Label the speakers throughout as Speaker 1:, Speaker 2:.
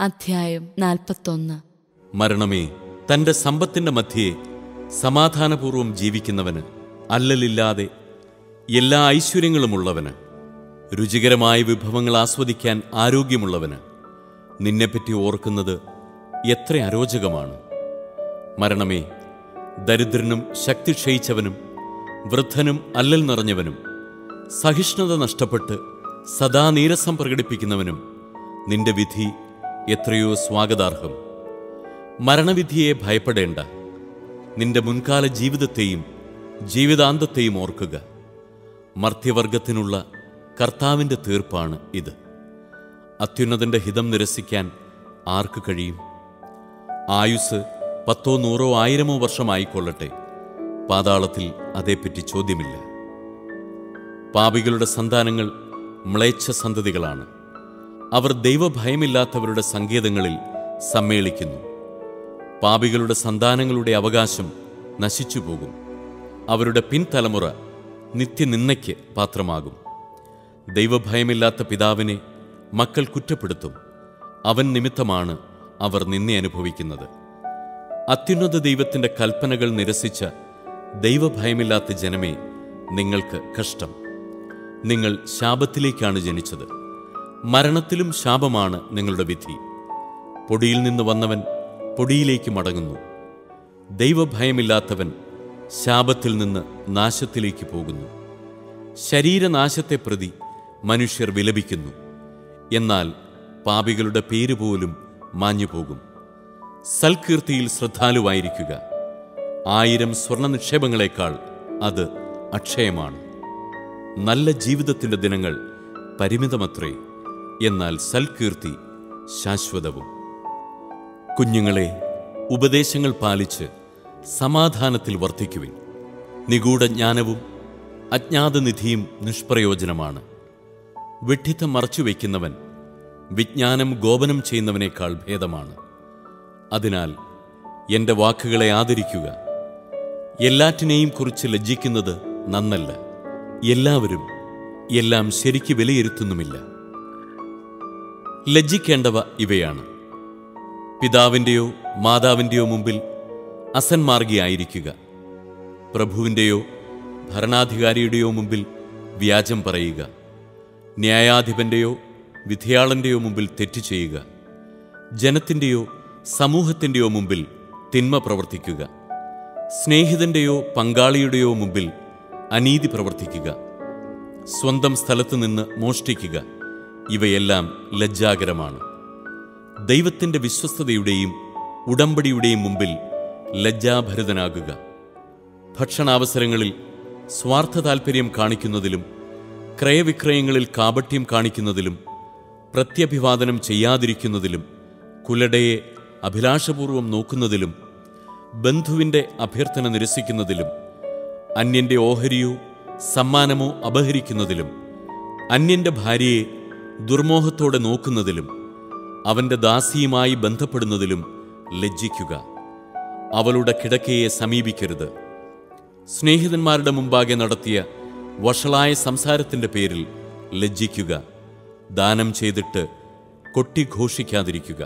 Speaker 1: അധ്യായം നാൽപ്പത്തൊന്ന്
Speaker 2: മരണമേ തന്റെ സമ്പത്തിന്റെ മധ്യേ സമാധാനപൂർവം ജീവിക്കുന്നവന് അല്ലലില്ലാതെ എല്ലാ ഐശ്വര്യങ്ങളുമുള്ളവന് രുചികരമായ വിഭവങ്ങൾ ആസ്വദിക്കാൻ ആരോഗ്യമുള്ളവന് നിന്നെപ്പറ്റി ഓർക്കുന്നത് എത്ര അരോചകമാണ് മരണമേ ദരിദ്രനും ശക്തി ക്ഷയിച്ചവനും വൃദ്ധനും അല്ലൽ നിറഞ്ഞവനും സഹിഷ്ണുത നഷ്ടപ്പെട്ട് സദാ നീരസം പ്രകടിപ്പിക്കുന്നവനും നിന്റെ വിധി എത്രയോ സ്വാഗതാർഹം മരണവിധിയെ ഭയപ്പെടേണ്ട നിന്റെ മുൻകാല ജീവിതത്തെയും ജീവിതാന്തത്തെയും ഓർക്കുക മർത്യവർഗത്തിനുള്ള കർത്താവിൻ്റെ തീർപ്പാണ് ഇത് അത്യുന്നതന്റെ ഹിതം നിരസിക്കാൻ ആർക്ക് കഴിയും ആയുസ് പത്തോ നൂറോ ആയിരമോ വർഷമായിക്കൊള്ളട്ടെ പാതാളത്തിൽ അതേപ്പറ്റി ചോദ്യമില്ല പാപികളുടെ സന്താനങ്ങൾ മ്ലേച്ഛ സന്തതികളാണ് അവർ ദൈവഭയമില്ലാത്തവരുടെ സങ്കേതങ്ങളിൽ സമ്മേളിക്കുന്നു പാപികളുടെ സന്താനങ്ങളുടെ അവകാശം നശിച്ചുപോകും അവരുടെ പിൻതലമുറ നിത്യനിന്ദയ്ക്ക് പാത്രമാകും ദൈവഭയമില്ലാത്ത പിതാവിനെ മക്കൾ കുറ്റപ്പെടുത്തും അവൻ നിമിത്തമാണ് അവർ നിന്നെ അനുഭവിക്കുന്നത് അത്യുന്നത ദൈവത്തിന്റെ കൽപ്പനകൾ നിരസിച്ച ദൈവഭയമില്ലാത്ത ജനമേ നിങ്ങൾക്ക് കഷ്ടം നിങ്ങൾ ശാപത്തിലേക്കാണ് ജനിച്ചത് മരണത്തിലും ശാപമാണ് നിങ്ങളുടെ വിധി പൊടിയിൽ നിന്ന് വന്നവൻ പൊടിയിലേക്ക് മടങ്ങുന്നു ദൈവഭയമില്ലാത്തവൻ ശാപത്തിൽ നിന്ന് നാശത്തിലേക്ക് പോകുന്നു ശരീരനാശത്തെ പ്രതി മനുഷ്യർ വിലപിക്കുന്നു എന്നാൽ പാപികളുടെ പേര് പോലും മാഞ്ഞുപോകും സൽകീർത്തിയിൽ ശ്രദ്ധാലുവായിരിക്കുക ആയിരം സ്വർണ്ണ നിക്ഷേപങ്ങളെക്കാൾ അത് അക്ഷയമാണ് നല്ല ജീവിതത്തിന്റെ ദിനങ്ങൾ പരിമിതമത്രേ എന്നാൽ സൽകീർത്തി ശാശ്വതവും കുഞ്ഞുങ്ങളെ ഉപദേശങ്ങൾ പാലിച്ച് സമാധാനത്തിൽ വർദ്ധിക്കുവിൻ നിഗൂഢ ജ്ഞാനവും അജ്ഞാതനിധിയും നിഷ്പ്രയോജനമാണ് വിഡ്ഢിത്തം മറച്ചുവെക്കുന്നവൻ വിജ്ഞാനം ഗോപനം ചെയ്യുന്നവനേക്കാൾ ഭേദമാണ് അതിനാൽ എൻ്റെ വാക്കുകളെ ആദരിക്കുക എല്ലാറ്റിനെയും കുറിച്ച് ലജ്ജിക്കുന്നത് നന്നല്ല എല്ലാവരും എല്ലാം ശരിക്ക് വിലയിരുത്തുന്നുമില്ല ലജ്ജിക്കേണ്ടവ ഇവയാണ് പിതാവിൻ്റെയോ മാതാവിൻ്റെയോ മുമ്പിൽ അസന്മാർഗിയായിരിക്കുക പ്രഭുവിൻ്റെയോ ഭരണാധികാരിയുടെയോ മുമ്പിൽ വ്യാജം പറയുക ന്യായാധിപന്റെയോ വിധിയാളന്റെയോ മുമ്പിൽ തെറ്റ് ചെയ്യുക ജനത്തിൻ്റെയോ സമൂഹത്തിൻ്റെയോ മുമ്പിൽ തിന്മ പ്രവർത്തിക്കുക സ്നേഹിതന്റെയോ പങ്കാളിയുടെയോ മുമ്പിൽ അനീതി പ്രവർത്തിക്കുക സ്വന്തം സ്ഥലത്തു നിന്ന് മോഷ്ടിക്കുക ഇവയെല്ലാം ലജ്ജാകരമാണ് ദൈവത്തിൻ്റെ വിശ്വസ്തതയുടെയും ഉടമ്പടിയുടെയും മുമ്പിൽ ലജ്ജാഭരിതനാകുക ഭക്ഷണാവസരങ്ങളിൽ സ്വാർത്ഥ താൽപ്പര്യം കാണിക്കുന്നതിലും ക്രയവിക്രയങ്ങളിൽ കാപട്യം കാണിക്കുന്നതിലും പ്രത്യഭിവാദനം ചെയ്യാതിരിക്കുന്നതിലും കുലടയെ അഭിലാഷപൂർവം നോക്കുന്നതിലും ബന്ധുവിൻ്റെ അഭ്യർത്ഥന നിരസിക്കുന്നതിലും അന്യന്റെ ഓഹരിയോ സമ്മാനമോ അപഹരിക്കുന്നതിലും അന്യന്റെ ഭാര്യയെ ദുർമോഹത്തോടെ നോക്കുന്നതിലും അവന്റെ ദാസിയുമായി ബന്ധപ്പെടുന്നതിലും ലജ്ജിക്കുക അവളുടെ കിടക്കയെ സമീപിക്കരുത് സ്നേഹിതന്മാരുടെ മുമ്പാകെ നടത്തിയ വഷളായ സംസാരത്തിന്റെ പേരിൽ ലജ്ജിക്കുക ദാനം ചെയ്തിട്ട് കൊട്ടിഘോഷിക്കാതിരിക്കുക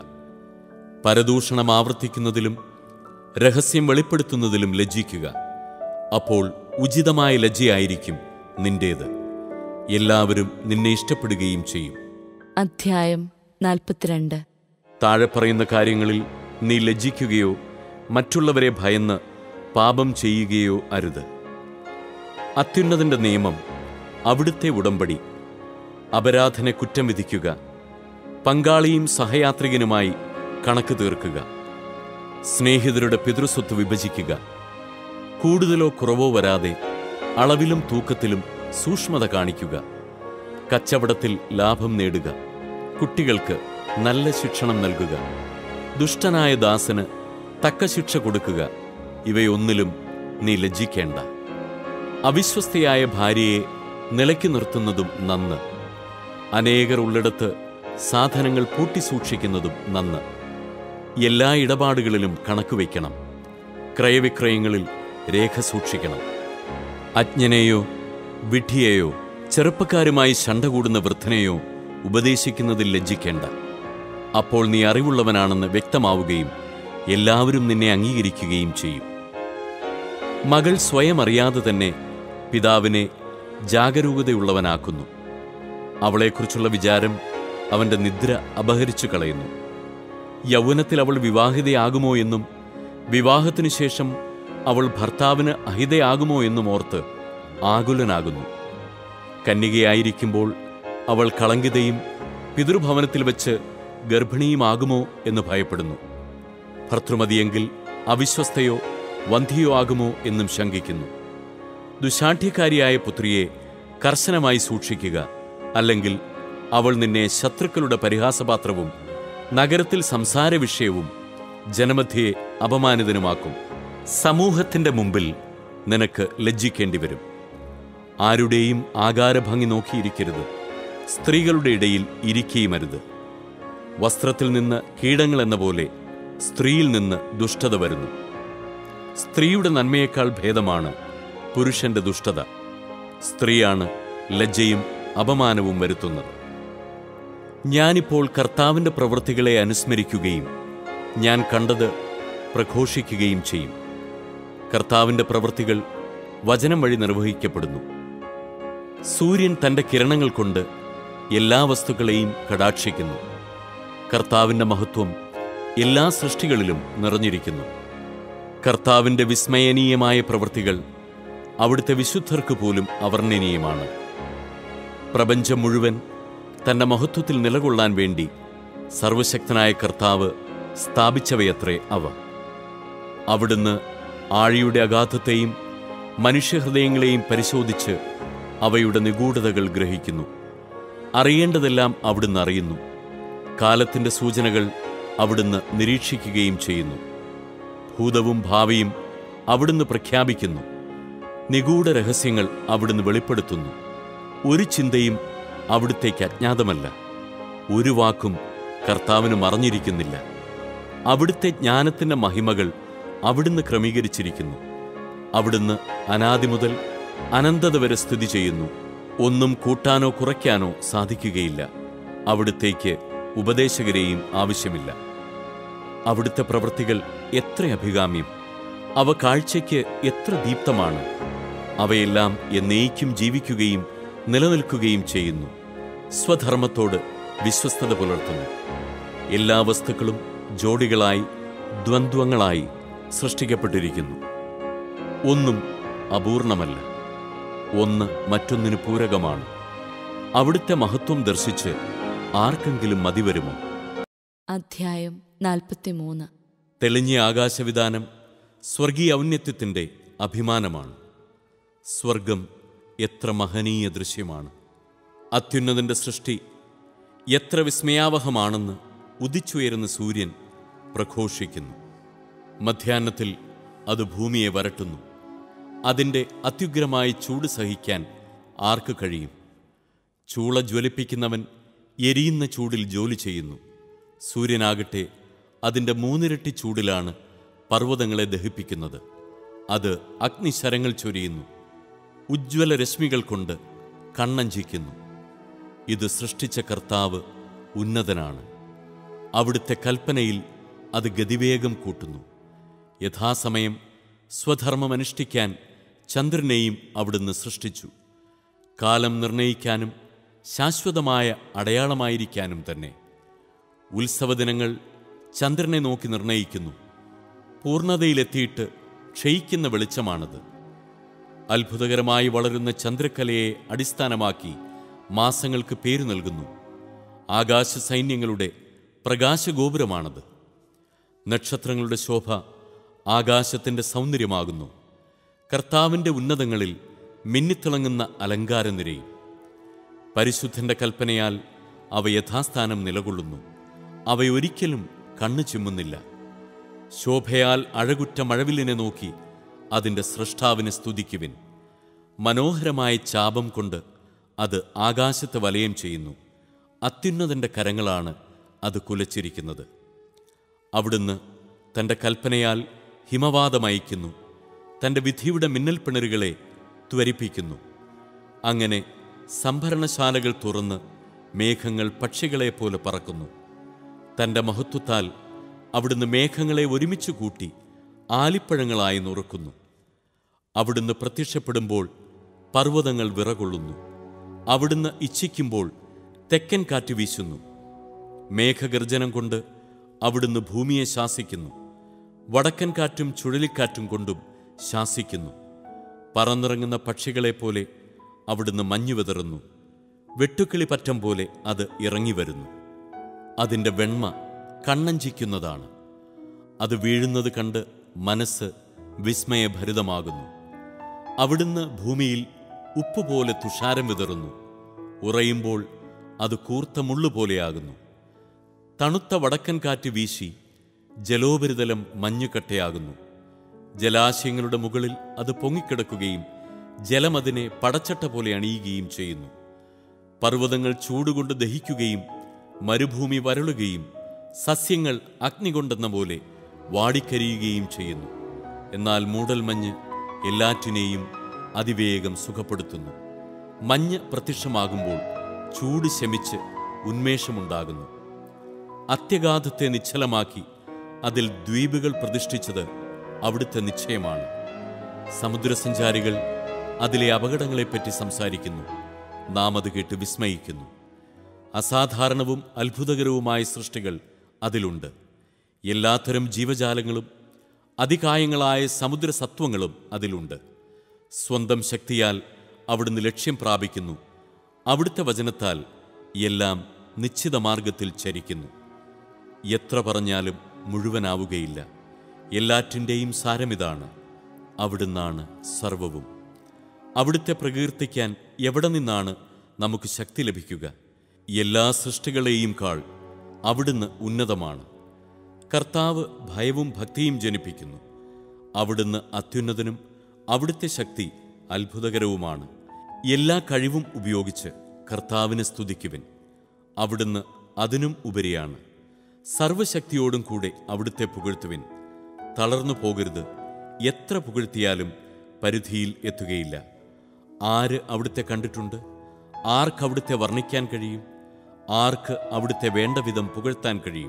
Speaker 2: പരദൂഷണം ആവർത്തിക്കുന്നതിലും രഹസ്യം വെളിപ്പെടുത്തുന്നതിലും ലജ്ജിക്കുക അപ്പോൾ ഉചിതമായ ലജ്ജയായിരിക്കും നിന്റേത് എല്ലാവരും നിന്നെ ഇഷ്ടപ്പെടുകയും ചെയ്യും
Speaker 1: അധ്യായം നാൽപ്പത്തിരണ്ട്
Speaker 2: താഴെ പറയുന്ന കാര്യങ്ങളിൽ നീ ലജ്ജിക്കുകയോ മറ്റുള്ളവരെ ഭയന്ന് പാപം ചെയ്യുകയോ അരുത് അത്യുന്നതന്റെ നിയമം അവിടുത്തെ ഉടമ്പടി അപരാധനെ കുറ്റം വിധിക്കുക പങ്കാളിയും സഹയാത്രികനുമായി കണക്ക് തീർക്കുക സ്നേഹിതരുടെ പിതൃസ്വത്ത് വിഭജിക്കുക കൂടുതലോ കുറവോ വരാതെ അളവിലും തൂക്കത്തിലും സൂക്ഷ്മത കാണിക്കുക കച്ചവടത്തിൽ ലാഭം നേടുക കുട്ടികൾക്ക് നല്ല ശിക്ഷണം നൽകുക ദുഷ്ടനായ ദാസന് തക്ക ശിക്ഷ കൊടുക്കുക ഇവയൊന്നിലും നീ ലജ്ജിക്കേണ്ട അവിശ്വസ്തയായ ഭാര്യയെ നിലയ്ക്ക് നിർത്തുന്നതും നന്ന് അനേകർ ഉള്ളിടത്ത് സാധനങ്ങൾ പൂട്ടിസൂക്ഷിക്കുന്നതും നന്ന് എല്ലാ ഇടപാടുകളിലും കണക്കുവയ്ക്കണം ക്രയവിക്രയങ്ങളിൽ രേഖ സൂക്ഷിക്കണം അജ്ഞനെയോ വിഡ്ഢിയെയോ ചെറുപ്പക്കാരുമായി ശണ്ട കൂടുന്ന വൃദ്ധനെയോ ഉപദേശിക്കുന്നതിൽ ലജ്ജിക്കേണ്ട അപ്പോൾ നീ അറിവുള്ളവനാണെന്ന് വ്യക്തമാവുകയും എല്ലാവരും നിന്നെ അംഗീകരിക്കുകയും ചെയ്യും മകൾ സ്വയം അറിയാതെ തന്നെ പിതാവിനെ ജാഗരൂകതയുള്ളവനാക്കുന്നു അവളെക്കുറിച്ചുള്ള വിചാരം അവന്റെ നിദ്ര അപഹരിച്ചു കളയുന്നു യൗവനത്തിൽ അവൾ വിവാഹിതയാകുമോ എന്നും വിവാഹത്തിനു ശേഷം അവൾ ഭർത്താവിന് അഹിതയാകുമോ എന്നും ഓർത്ത് ആകുലനാകുന്നു കന്യകയായിരിക്കുമ്പോൾ അവൾ കളങ്കിതയും പിതൃഭവനത്തിൽ വെച്ച് ഗർഭിണിയുമാകുമോ എന്ന് ഭയപ്പെടുന്നു ഭർത്തൃമതിയെങ്കിൽ അവിശ്വസ്തയോ വന്ധിയോ ആകുമോ എന്നും ശങ്കിക്കുന്നു ദുശാഠ്യക്കാരിയായ പുത്രിയെ കർശനമായി സൂക്ഷിക്കുക അല്ലെങ്കിൽ അവൾ നിന്നെ ശത്രുക്കളുടെ പരിഹാസപാത്രവും നഗരത്തിൽ സംസാര വിഷയവും ജനമധ്യയെ അപമാനിതനുമാക്കും സമൂഹത്തിന്റെ മുമ്പിൽ നിനക്ക് ലജ്ജിക്കേണ്ടി വരും ആരുടെയും ആകാരഭംഗി നോക്കിയിരിക്കരുത് സ്ത്രീകളുടെ ഇടയിൽ ഇരിക്കുകയുമരുത് വസ്ത്രത്തിൽ നിന്ന് കീടങ്ങൾ എന്ന പോലെ സ്ത്രീയിൽ നിന്ന് ദുഷ്ടത വരുന്നു സ്ത്രീയുടെ നന്മയേക്കാൾ ഭേദമാണ് പുരുഷന്റെ ദുഷ്ടത സ്ത്രീയാണ് ലജ്ജയും അപമാനവും വരുത്തുന്നത് ഞാനിപ്പോൾ കർത്താവിന്റെ പ്രവൃത്തികളെ അനുസ്മരിക്കുകയും ഞാൻ കണ്ടത് പ്രഘോഷിക്കുകയും ചെയ്യും കർത്താവിന്റെ പ്രവൃത്തികൾ വചനം വഴി നിർവഹിക്കപ്പെടുന്നു സൂര്യൻ തന്റെ കിരണങ്ങൾ കൊണ്ട് എല്ലാ വസ്തുക്കളെയും കടാക്ഷിക്കുന്നു കർത്താവിന്റെ മഹത്വം എല്ലാ സൃഷ്ടികളിലും നിറഞ്ഞിരിക്കുന്നു കർത്താവിന്റെ വിസ്മയനീയമായ പ്രവൃത്തികൾ അവിടുത്തെ വിശുദ്ധർക്ക് പോലും അവർണ്ണനീയമാണ് പ്രപഞ്ചം മുഴുവൻ തന്റെ മഹത്വത്തിൽ നിലകൊള്ളാൻ വേണ്ടി സർവശക്തനായ കർത്താവ് സ്ഥാപിച്ചവയത്രേ അവ അവിടുന്ന് ആഴിയുടെ അഗാധത്തെയും മനുഷ്യഹൃദയങ്ങളെയും പരിശോധിച്ച് അവയുടെ നിഗൂഢതകൾ ഗ്രഹിക്കുന്നു അറിയേണ്ടതെല്ലാം അവിടുന്ന് അറിയുന്നു കാലത്തിന്റെ സൂചനകൾ അവിടുന്ന് നിരീക്ഷിക്കുകയും ചെയ്യുന്നു ഭൂതവും ഭാവിയും അവിടുന്ന് പ്രഖ്യാപിക്കുന്നു നിഗൂഢ രഹസ്യങ്ങൾ അവിടുന്ന് വെളിപ്പെടുത്തുന്നു ഒരു ചിന്തയും അവിടുത്തേക്ക് അജ്ഞാതമല്ല ഒരു വാക്കും കർത്താവിന് മറഞ്ഞിരിക്കുന്നില്ല അവിടുത്തെ ജ്ഞാനത്തിന്റെ മഹിമകൾ അവിടുന്ന് ക്രമീകരിച്ചിരിക്കുന്നു അവിടുന്ന് അനാദി മുതൽ അനന്തത വരെ സ്ഥിതി ചെയ്യുന്നു ഒന്നും കൂട്ടാനോ കുറയ്ക്കാനോ സാധിക്കുകയില്ല അവിടുത്തേക്ക് ഉപദേശകരെയും ആവശ്യമില്ല അവിടുത്തെ പ്രവൃത്തികൾ എത്ര അഭികാമ്യം അവ കാഴ്ചയ്ക്ക് എത്ര ദീപ്തമാണ് അവയെല്ലാം എന്നേക്കും ജീവിക്കുകയും നിലനിൽക്കുകയും ചെയ്യുന്നു സ്വധർമ്മത്തോട് വിശ്വസ്തത പുലർത്തുന്നു എല്ലാ വസ്തുക്കളും ജോഡികളായി ദ്വന്ദ്വങ്ങളായി സൃഷ്ടിക്കപ്പെട്ടിരിക്കുന്നു ഒന്നും അപൂർണമല്ല ഒന്ന് മറ്റൊന്നിന് പൂരകമാണ് അവിടുത്തെ മഹത്വം ദർശിച്ച് ആർക്കെങ്കിലും മതിവരുമോ
Speaker 1: അധ്യായം നാൽപ്പത്തിമൂന്ന്
Speaker 2: തെളിഞ്ഞ ആകാശവിധാനം സ്വർഗീയ ഔന്നത്യത്തിൻ്റെ അഭിമാനമാണ് സ്വർഗം എത്ര മഹനീയ ദൃശ്യമാണ് അത്യുന്നതന്റെ സൃഷ്ടി എത്ര വിസ്മയാവഹമാണെന്ന് ഉദിച്ചുയരുന്ന സൂര്യൻ പ്രഘോഷിക്കുന്നു മധ്യാഹ്നത്തിൽ അത് ഭൂമിയെ വരട്ടുന്നു അതിൻ്റെ അത്യുഗ്രമായ ചൂട് സഹിക്കാൻ ആർക്ക് കഴിയും ചൂള ജ്വലിപ്പിക്കുന്നവൻ എരിയുന്ന ചൂടിൽ ജോലി ചെയ്യുന്നു സൂര്യനാകട്ടെ അതിൻ്റെ മൂന്നിരട്ടി ചൂടിലാണ് പർവ്വതങ്ങളെ ദഹിപ്പിക്കുന്നത് അത് അഗ്നിശരങ്ങൾ ചൊരിയുന്നു ഉജ്ജ്വല രശ്മികൾ കൊണ്ട് കണ്ണഞ്ചിക്കുന്നു ഇത് സൃഷ്ടിച്ച കർത്താവ് ഉന്നതനാണ് അവിടുത്തെ കൽപ്പനയിൽ അത് ഗതിവേഗം കൂട്ടുന്നു യഥാസമയം സ്വധർമ്മം അനുഷ്ഠിക്കാൻ ചന്ദ്രനെയും അവിടുന്ന് സൃഷ്ടിച്ചു കാലം നിർണയിക്കാനും ശാശ്വതമായ അടയാളമായിരിക്കാനും തന്നെ ഉത്സവദിനങ്ങൾ ചന്ദ്രനെ നോക്കി നിർണയിക്കുന്നു പൂർണ്ണതയിലെത്തിയിട്ട് ക്ഷയിക്കുന്ന വെളിച്ചമാണത് അത്ഭുതകരമായി വളരുന്ന ചന്ദ്രക്കലയെ അടിസ്ഥാനമാക്കി മാസങ്ങൾക്ക് പേരു നൽകുന്നു ആകാശ സൈന്യങ്ങളുടെ പ്രകാശഗോപുരമാണത് നക്ഷത്രങ്ങളുടെ ശോഭ ആകാശത്തിൻ്റെ സൗന്ദര്യമാകുന്നു കർത്താവിൻ്റെ ഉന്നതങ്ങളിൽ മിന്നിത്തിളങ്ങുന്ന അലങ്കാരനിരയും പരിശുദ്ധന്റെ കൽപ്പനയാൽ അവ യഥാസ്ഥാനം നിലകൊള്ളുന്നു അവയൊരിക്കലും കണ്ണു ചിമ്മുന്നില്ല ശോഭയാൽ അഴകുറ്റ മഴവില്ലിനെ നോക്കി അതിൻ്റെ സൃഷ്ടാവിനെ സ്തുതിക്കുവിൻ മനോഹരമായ ചാപം കൊണ്ട് അത് ആകാശത്തെ വലയം ചെയ്യുന്നു അത്യുന്നതന്റെ കരങ്ങളാണ് അത് കുലച്ചിരിക്കുന്നത് അവിടുന്ന് തൻ്റെ കൽപ്പനയാൽ ഹിമവാതമയക്കുന്നു തൻ്റെ വിധിയുടെ മിന്നൽ പിണരുകളെ ത്വരിപ്പിക്കുന്നു അങ്ങനെ സംഭരണശാലകൾ തുറന്ന് മേഘങ്ങൾ പക്ഷികളെപ്പോലെ പറക്കുന്നു തൻ്റെ മഹത്വത്താൽ അവിടുന്ന് മേഘങ്ങളെ ഒരുമിച്ച് കൂട്ടി ആലിപ്പഴങ്ങളായി നുറുക്കുന്നു അവിടുന്ന് പ്രത്യക്ഷപ്പെടുമ്പോൾ പർവ്വതങ്ങൾ വിറകൊള്ളുന്നു അവിടുന്ന് ഇച്ഛിക്കുമ്പോൾ തെക്കൻ കാറ്റ് വീശുന്നു മേഘഗർജനം കൊണ്ട് അവിടുന്ന് ഭൂമിയെ ശാസിക്കുന്നു വടക്കൻ കാറ്റും ചുഴലിക്കാറ്റും കൊണ്ടും ശാസിക്കുന്നു പറന്നിറങ്ങുന്ന പക്ഷികളെപ്പോലെ അവിടുന്ന് മഞ്ഞു വിതറുന്നു വെട്ടുക്കിളി പറ്റം പോലെ അത് ഇറങ്ങി വരുന്നു അതിൻ്റെ വെണ്മ കണ്ണഞ്ചിക്കുന്നതാണ് അത് വീഴുന്നത് കണ്ട് മനസ്സ് വിസ്മയഭരിതമാകുന്നു അവിടുന്ന് ഭൂമിയിൽ ഉപ്പുപോലെ തുഷാരം വിതറുന്നു ഉറയുമ്പോൾ അത് കൂർത്ത മുള്ളുപോലെയാകുന്നു തണുത്ത വടക്കൻ കാറ്റ് വീശി ജലോപരിതലം മഞ്ഞുകട്ടയാകുന്നു ജലാശയങ്ങളുടെ മുകളിൽ അത് പൊങ്ങിക്കിടക്കുകയും ജലമതിനെ പടച്ചട്ട പോലെ അണിയുകയും ചെയ്യുന്നു പർവ്വതങ്ങൾ ചൂടുകൊണ്ട് ദഹിക്കുകയും മരുഭൂമി വരളുകയും സസ്യങ്ങൾ അഗ്നി കൊണ്ടെന്ന പോലെ വാടിക്കരിയുകയും ചെയ്യുന്നു എന്നാൽ മൂടൽമഞ്ഞ് എല്ലാറ്റിനെയും അതിവേഗം സുഖപ്പെടുത്തുന്നു മഞ്ഞ് പ്രത്യക്ഷമാകുമ്പോൾ ചൂട് ശമിച്ച് ഉന്മേഷമുണ്ടാകുന്നു അത്യഗാധത്തെ നിശ്ചലമാക്കി അതിൽ ദ്വീപുകൾ പ്രതിഷ്ഠിച്ചത് അവിടുത്തെ നിശ്ചയമാണ് സമുദ്രസഞ്ചാരികൾ അതിലെ അപകടങ്ങളെപ്പറ്റി സംസാരിക്കുന്നു നാം അത് കേട്ട് വിസ്മയിക്കുന്നു അസാധാരണവും അത്ഭുതകരവുമായ സൃഷ്ടികൾ അതിലുണ്ട് എല്ലാത്തരം ജീവജാലങ്ങളും അതികായങ്ങളായ സമുദ്രസത്വങ്ങളും അതിലുണ്ട് സ്വന്തം ശക്തിയാൽ അവിടുന്ന് ലക്ഷ്യം പ്രാപിക്കുന്നു അവിടുത്തെ വചനത്താൽ എല്ലാം നിശ്ചിത മാർഗത്തിൽ ചരിക്കുന്നു എത്ര പറഞ്ഞാലും മുഴുവനാവുകയില്ല എല്ലാറ്റിൻ്റെയും സാരമിതാണ് അവിടുന്നാണ് സർവവും അവിടുത്തെ പ്രകീർത്തിക്കാൻ എവിടെ നിന്നാണ് നമുക്ക് ശക്തി ലഭിക്കുക എല്ലാ സൃഷ്ടികളെയും കാൾ അവിടുന്ന് ഉന്നതമാണ് കർത്താവ് ഭയവും ഭക്തിയും ജനിപ്പിക്കുന്നു അവിടുന്ന് അത്യുന്നതനും അവിടുത്തെ ശക്തി അത്ഭുതകരവുമാണ് എല്ലാ കഴിവും ഉപയോഗിച്ച് കർത്താവിനെ സ്തുതിക്കുവിൻ അവിടുന്ന് അതിനും ഉപരിയാണ് സർവശക്തിയോടും കൂടെ അവിടുത്തെ പുകഴ്ത്തുവിൻ തളർന്നു പോകരുത് എത്ര പുകഴ്ത്തിയാലും പരിധിയിൽ എത്തുകയില്ല ആര് അവിടുത്തെ കണ്ടിട്ടുണ്ട് ആർക്ക് അവിടുത്തെ വർണ്ണിക്കാൻ കഴിയും ആർക്ക് അവിടുത്തെ വേണ്ട വിധം പുകഴ്ത്താൻ കഴിയും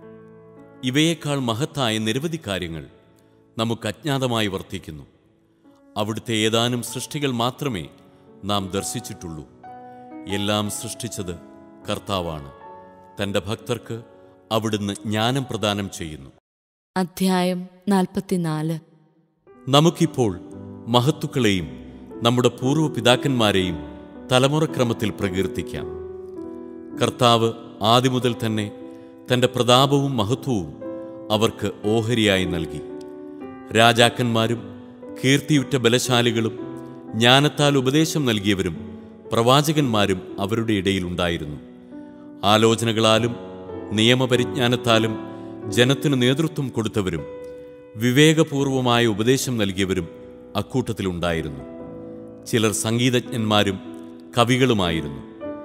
Speaker 2: ഇവയേക്കാൾ മഹത്തായ നിരവധി കാര്യങ്ങൾ നമുക്ക് അജ്ഞാതമായി വർത്തിക്കുന്നു അവിടുത്തെ ഏതാനും സൃഷ്ടികൾ മാത്രമേ നാം ദർശിച്ചിട്ടുള്ളൂ എല്ലാം സൃഷ്ടിച്ചത് കർത്താവാണ് തൻ്റെ ഭക്തർക്ക് അവിടുന്ന് ജ്ഞാനം പ്രദാനം ചെയ്യുന്നു
Speaker 1: അധ്യായം നാൽപ്പത്തിനാല്
Speaker 2: നമുക്കിപ്പോൾ മഹത്തുക്കളെയും നമ്മുടെ പൂർവ്വ പിതാക്കന്മാരെയും തലമുറക്രമത്തിൽ പ്രകീർത്തിക്കാം കർത്താവ് ആദ്യമുതൽ തന്നെ തൻ്റെ പ്രതാപവും മഹത്വവും അവർക്ക് ഓഹരിയായി നൽകി രാജാക്കന്മാരും കീർത്തിയുറ്റ ബലശാലികളും ജ്ഞാനത്താൽ ഉപദേശം നൽകിയവരും പ്രവാചകന്മാരും അവരുടെ ഇടയിലുണ്ടായിരുന്നു ആലോചനകളാലും നിയമപരിജ്ഞാനത്താലും ജനത്തിനു നേതൃത്വം കൊടുത്തവരും വിവേകപൂർവമായ ഉപദേശം നൽകിയവരും അക്കൂട്ടത്തിലുണ്ടായിരുന്നു ചിലർ സംഗീതജ്ഞന്മാരും കവികളുമായിരുന്നു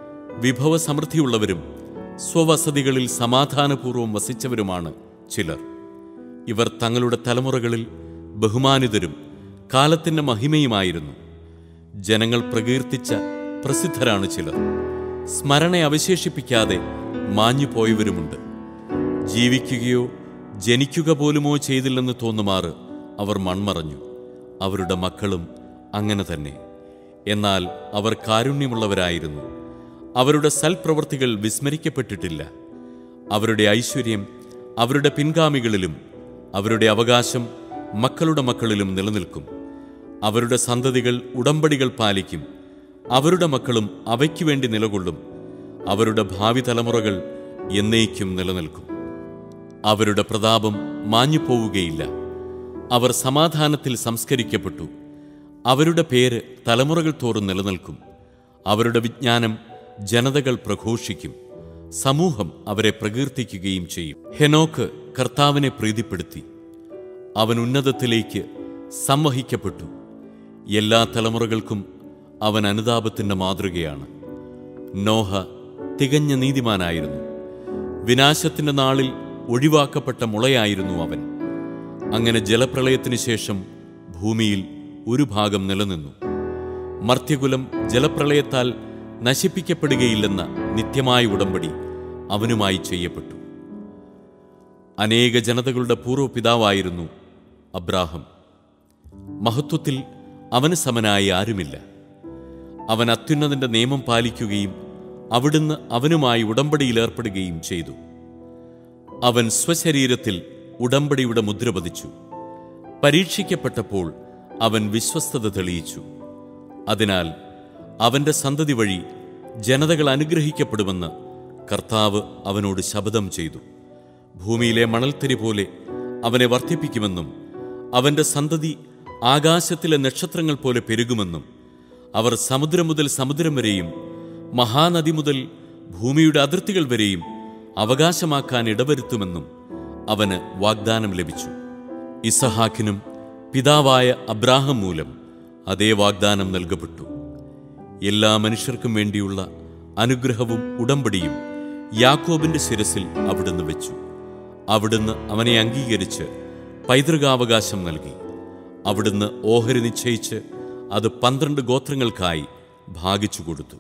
Speaker 2: വിഭവസമൃദ്ധിയുള്ളവരും സ്വവസതികളിൽ സമാധാനപൂർവ്വം വസിച്ചവരുമാണ് ചിലർ ഇവർ തങ്ങളുടെ തലമുറകളിൽ ബഹുമാനിതരും കാലത്തിൻ്റെ മഹിമയുമായിരുന്നു ജനങ്ങൾ പ്രകീർത്തിച്ച പ്രസിദ്ധരാണ് ചിലർ സ്മരണ അവശേഷിപ്പിക്കാതെ മാഞ്ഞുപോയവരുമുണ്ട് ജീവിക്കുകയോ ജനിക്കുക പോലുമോ ചെയ്തില്ലെന്ന് തോന്നുമാറ് അവർ മൺമറഞ്ഞു അവരുടെ മക്കളും അങ്ങനെ തന്നെ എന്നാൽ അവർ കാരുണ്യമുള്ളവരായിരുന്നു അവരുടെ സൽപ്രവൃത്തികൾ വിസ്മരിക്കപ്പെട്ടിട്ടില്ല അവരുടെ ഐശ്വര്യം അവരുടെ പിൻഗാമികളിലും അവരുടെ അവകാശം മക്കളുടെ മക്കളിലും നിലനിൽക്കും അവരുടെ സന്തതികൾ ഉടമ്പടികൾ പാലിക്കും അവരുടെ മക്കളും അവയ്ക്കു വേണ്ടി നിലകൊള്ളും അവരുടെ ഭാവി തലമുറകൾ എന്നേക്കും നിലനിൽക്കും അവരുടെ പ്രതാപം മാഞ്ഞുപോവുകയില്ല അവർ സമാധാനത്തിൽ സംസ്കരിക്കപ്പെട്ടു അവരുടെ പേര് തലമുറകൾ തോറും നിലനിൽക്കും അവരുടെ വിജ്ഞാനം ജനതകൾ പ്രഘോഷിക്കും സമൂഹം അവരെ പ്രകീർത്തിക്കുകയും ചെയ്യും ഹെനോക്ക് കർത്താവിനെ പ്രീതിപ്പെടുത്തി അവൻ ഉന്നതത്തിലേക്ക് സംവഹിക്കപ്പെട്ടു എല്ലാ തലമുറകൾക്കും അവൻ അനുതാപത്തിൻ്റെ മാതൃകയാണ് നോഹ തികഞ്ഞ നീതിമാനായിരുന്നു വിനാശത്തിൻ്റെ നാളിൽ ഒഴിവാക്കപ്പെട്ട മുളയായിരുന്നു അവൻ അങ്ങനെ ജലപ്രളയത്തിനു ശേഷം ഭൂമിയിൽ ഒരു ഭാഗം നിലനിന്നു മർത്യകുലം ജലപ്രളയത്താൽ നശിപ്പിക്കപ്പെടുകയില്ലെന്ന നിത്യമായ ഉടമ്പടി അവനുമായി ചെയ്യപ്പെട്ടു അനേക ജനതകളുടെ പൂർവ്വപിതാവായിരുന്നു അബ്രാഹം മഹത്വത്തിൽ അവന് സമനായി ആരുമില്ല അവൻ അത്യുന്നതിൻ്റെ നിയമം പാലിക്കുകയും അവിടുന്ന് അവനുമായി ഉടമ്പടിയിൽ ഏർപ്പെടുകയും ചെയ്തു അവൻ സ്വശരീരത്തിൽ ഉടമ്പടിയുടെ മുദ്ര പതിച്ചു പരീക്ഷിക്കപ്പെട്ടപ്പോൾ അവൻ വിശ്വസ്തത തെളിയിച്ചു അതിനാൽ അവന്റെ സന്തതി വഴി ജനതകൾ അനുഗ്രഹിക്കപ്പെടുമെന്ന് കർത്താവ് അവനോട് ശപഥം ചെയ്തു ഭൂമിയിലെ മണൽത്തരി പോലെ അവനെ വർദ്ധിപ്പിക്കുമെന്നും അവന്റെ സന്തതി ആകാശത്തിലെ നക്ഷത്രങ്ങൾ പോലെ പെരുകുമെന്നും അവർ സമുദ്രം മുതൽ സമുദ്രം വരെയും മഹാനദി മുതൽ ഭൂമിയുടെ അതിർത്തികൾ വരെയും അവകാശമാക്കാൻ ഇടവരുത്തുമെന്നും അവന് വാഗ്ദാനം ലഭിച്ചു ഇസഹാക്കിനും പിതാവായ അബ്രാഹം മൂലം അതേ വാഗ്ദാനം നൽകപ്പെട്ടു എല്ലാ മനുഷ്യർക്കും വേണ്ടിയുള്ള അനുഗ്രഹവും ഉടമ്പടിയും യാക്കോബിന്റെ ശിരസിൽ അവിടുന്ന് വെച്ചു അവിടുന്ന് അവനെ അംഗീകരിച്ച് പൈതൃകാവകാശം നൽകി അവിടുന്ന് ഓഹരി നിശ്ചയിച്ച് അത് പന്ത്രണ്ട് ഗോത്രങ്ങൾക്കായി ഭാഗിച്ചു കൊടുത്തു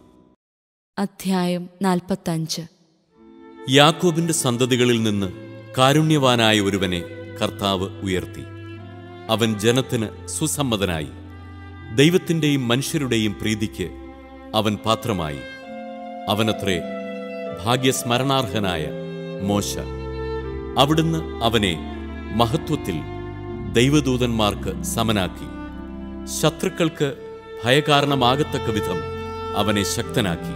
Speaker 1: അധ്യായം നാൽപ്പത്തഞ്ച്
Speaker 2: യാക്കോബിന്റെ സന്തതികളിൽ നിന്ന് കാരുണ്യവാനായ ഒരുവനെ കർത്താവ് ഉയർത്തി അവൻ ജനത്തിന് സുസമ്മതനായി ദൈവത്തിൻ്റെയും മനുഷ്യരുടെയും പ്രീതിക്ക് അവൻ പാത്രമായി അവനത്രേ ഭാഗ്യസ്മരണാർഹനായ മോശ അവിടുന്ന് അവനെ മഹത്വത്തിൽ ദൈവദൂതന്മാർക്ക് സമനാക്കി ശത്രുക്കൾക്ക് ഭയകാരണമാകത്തക്ക വിധം അവനെ ശക്തനാക്കി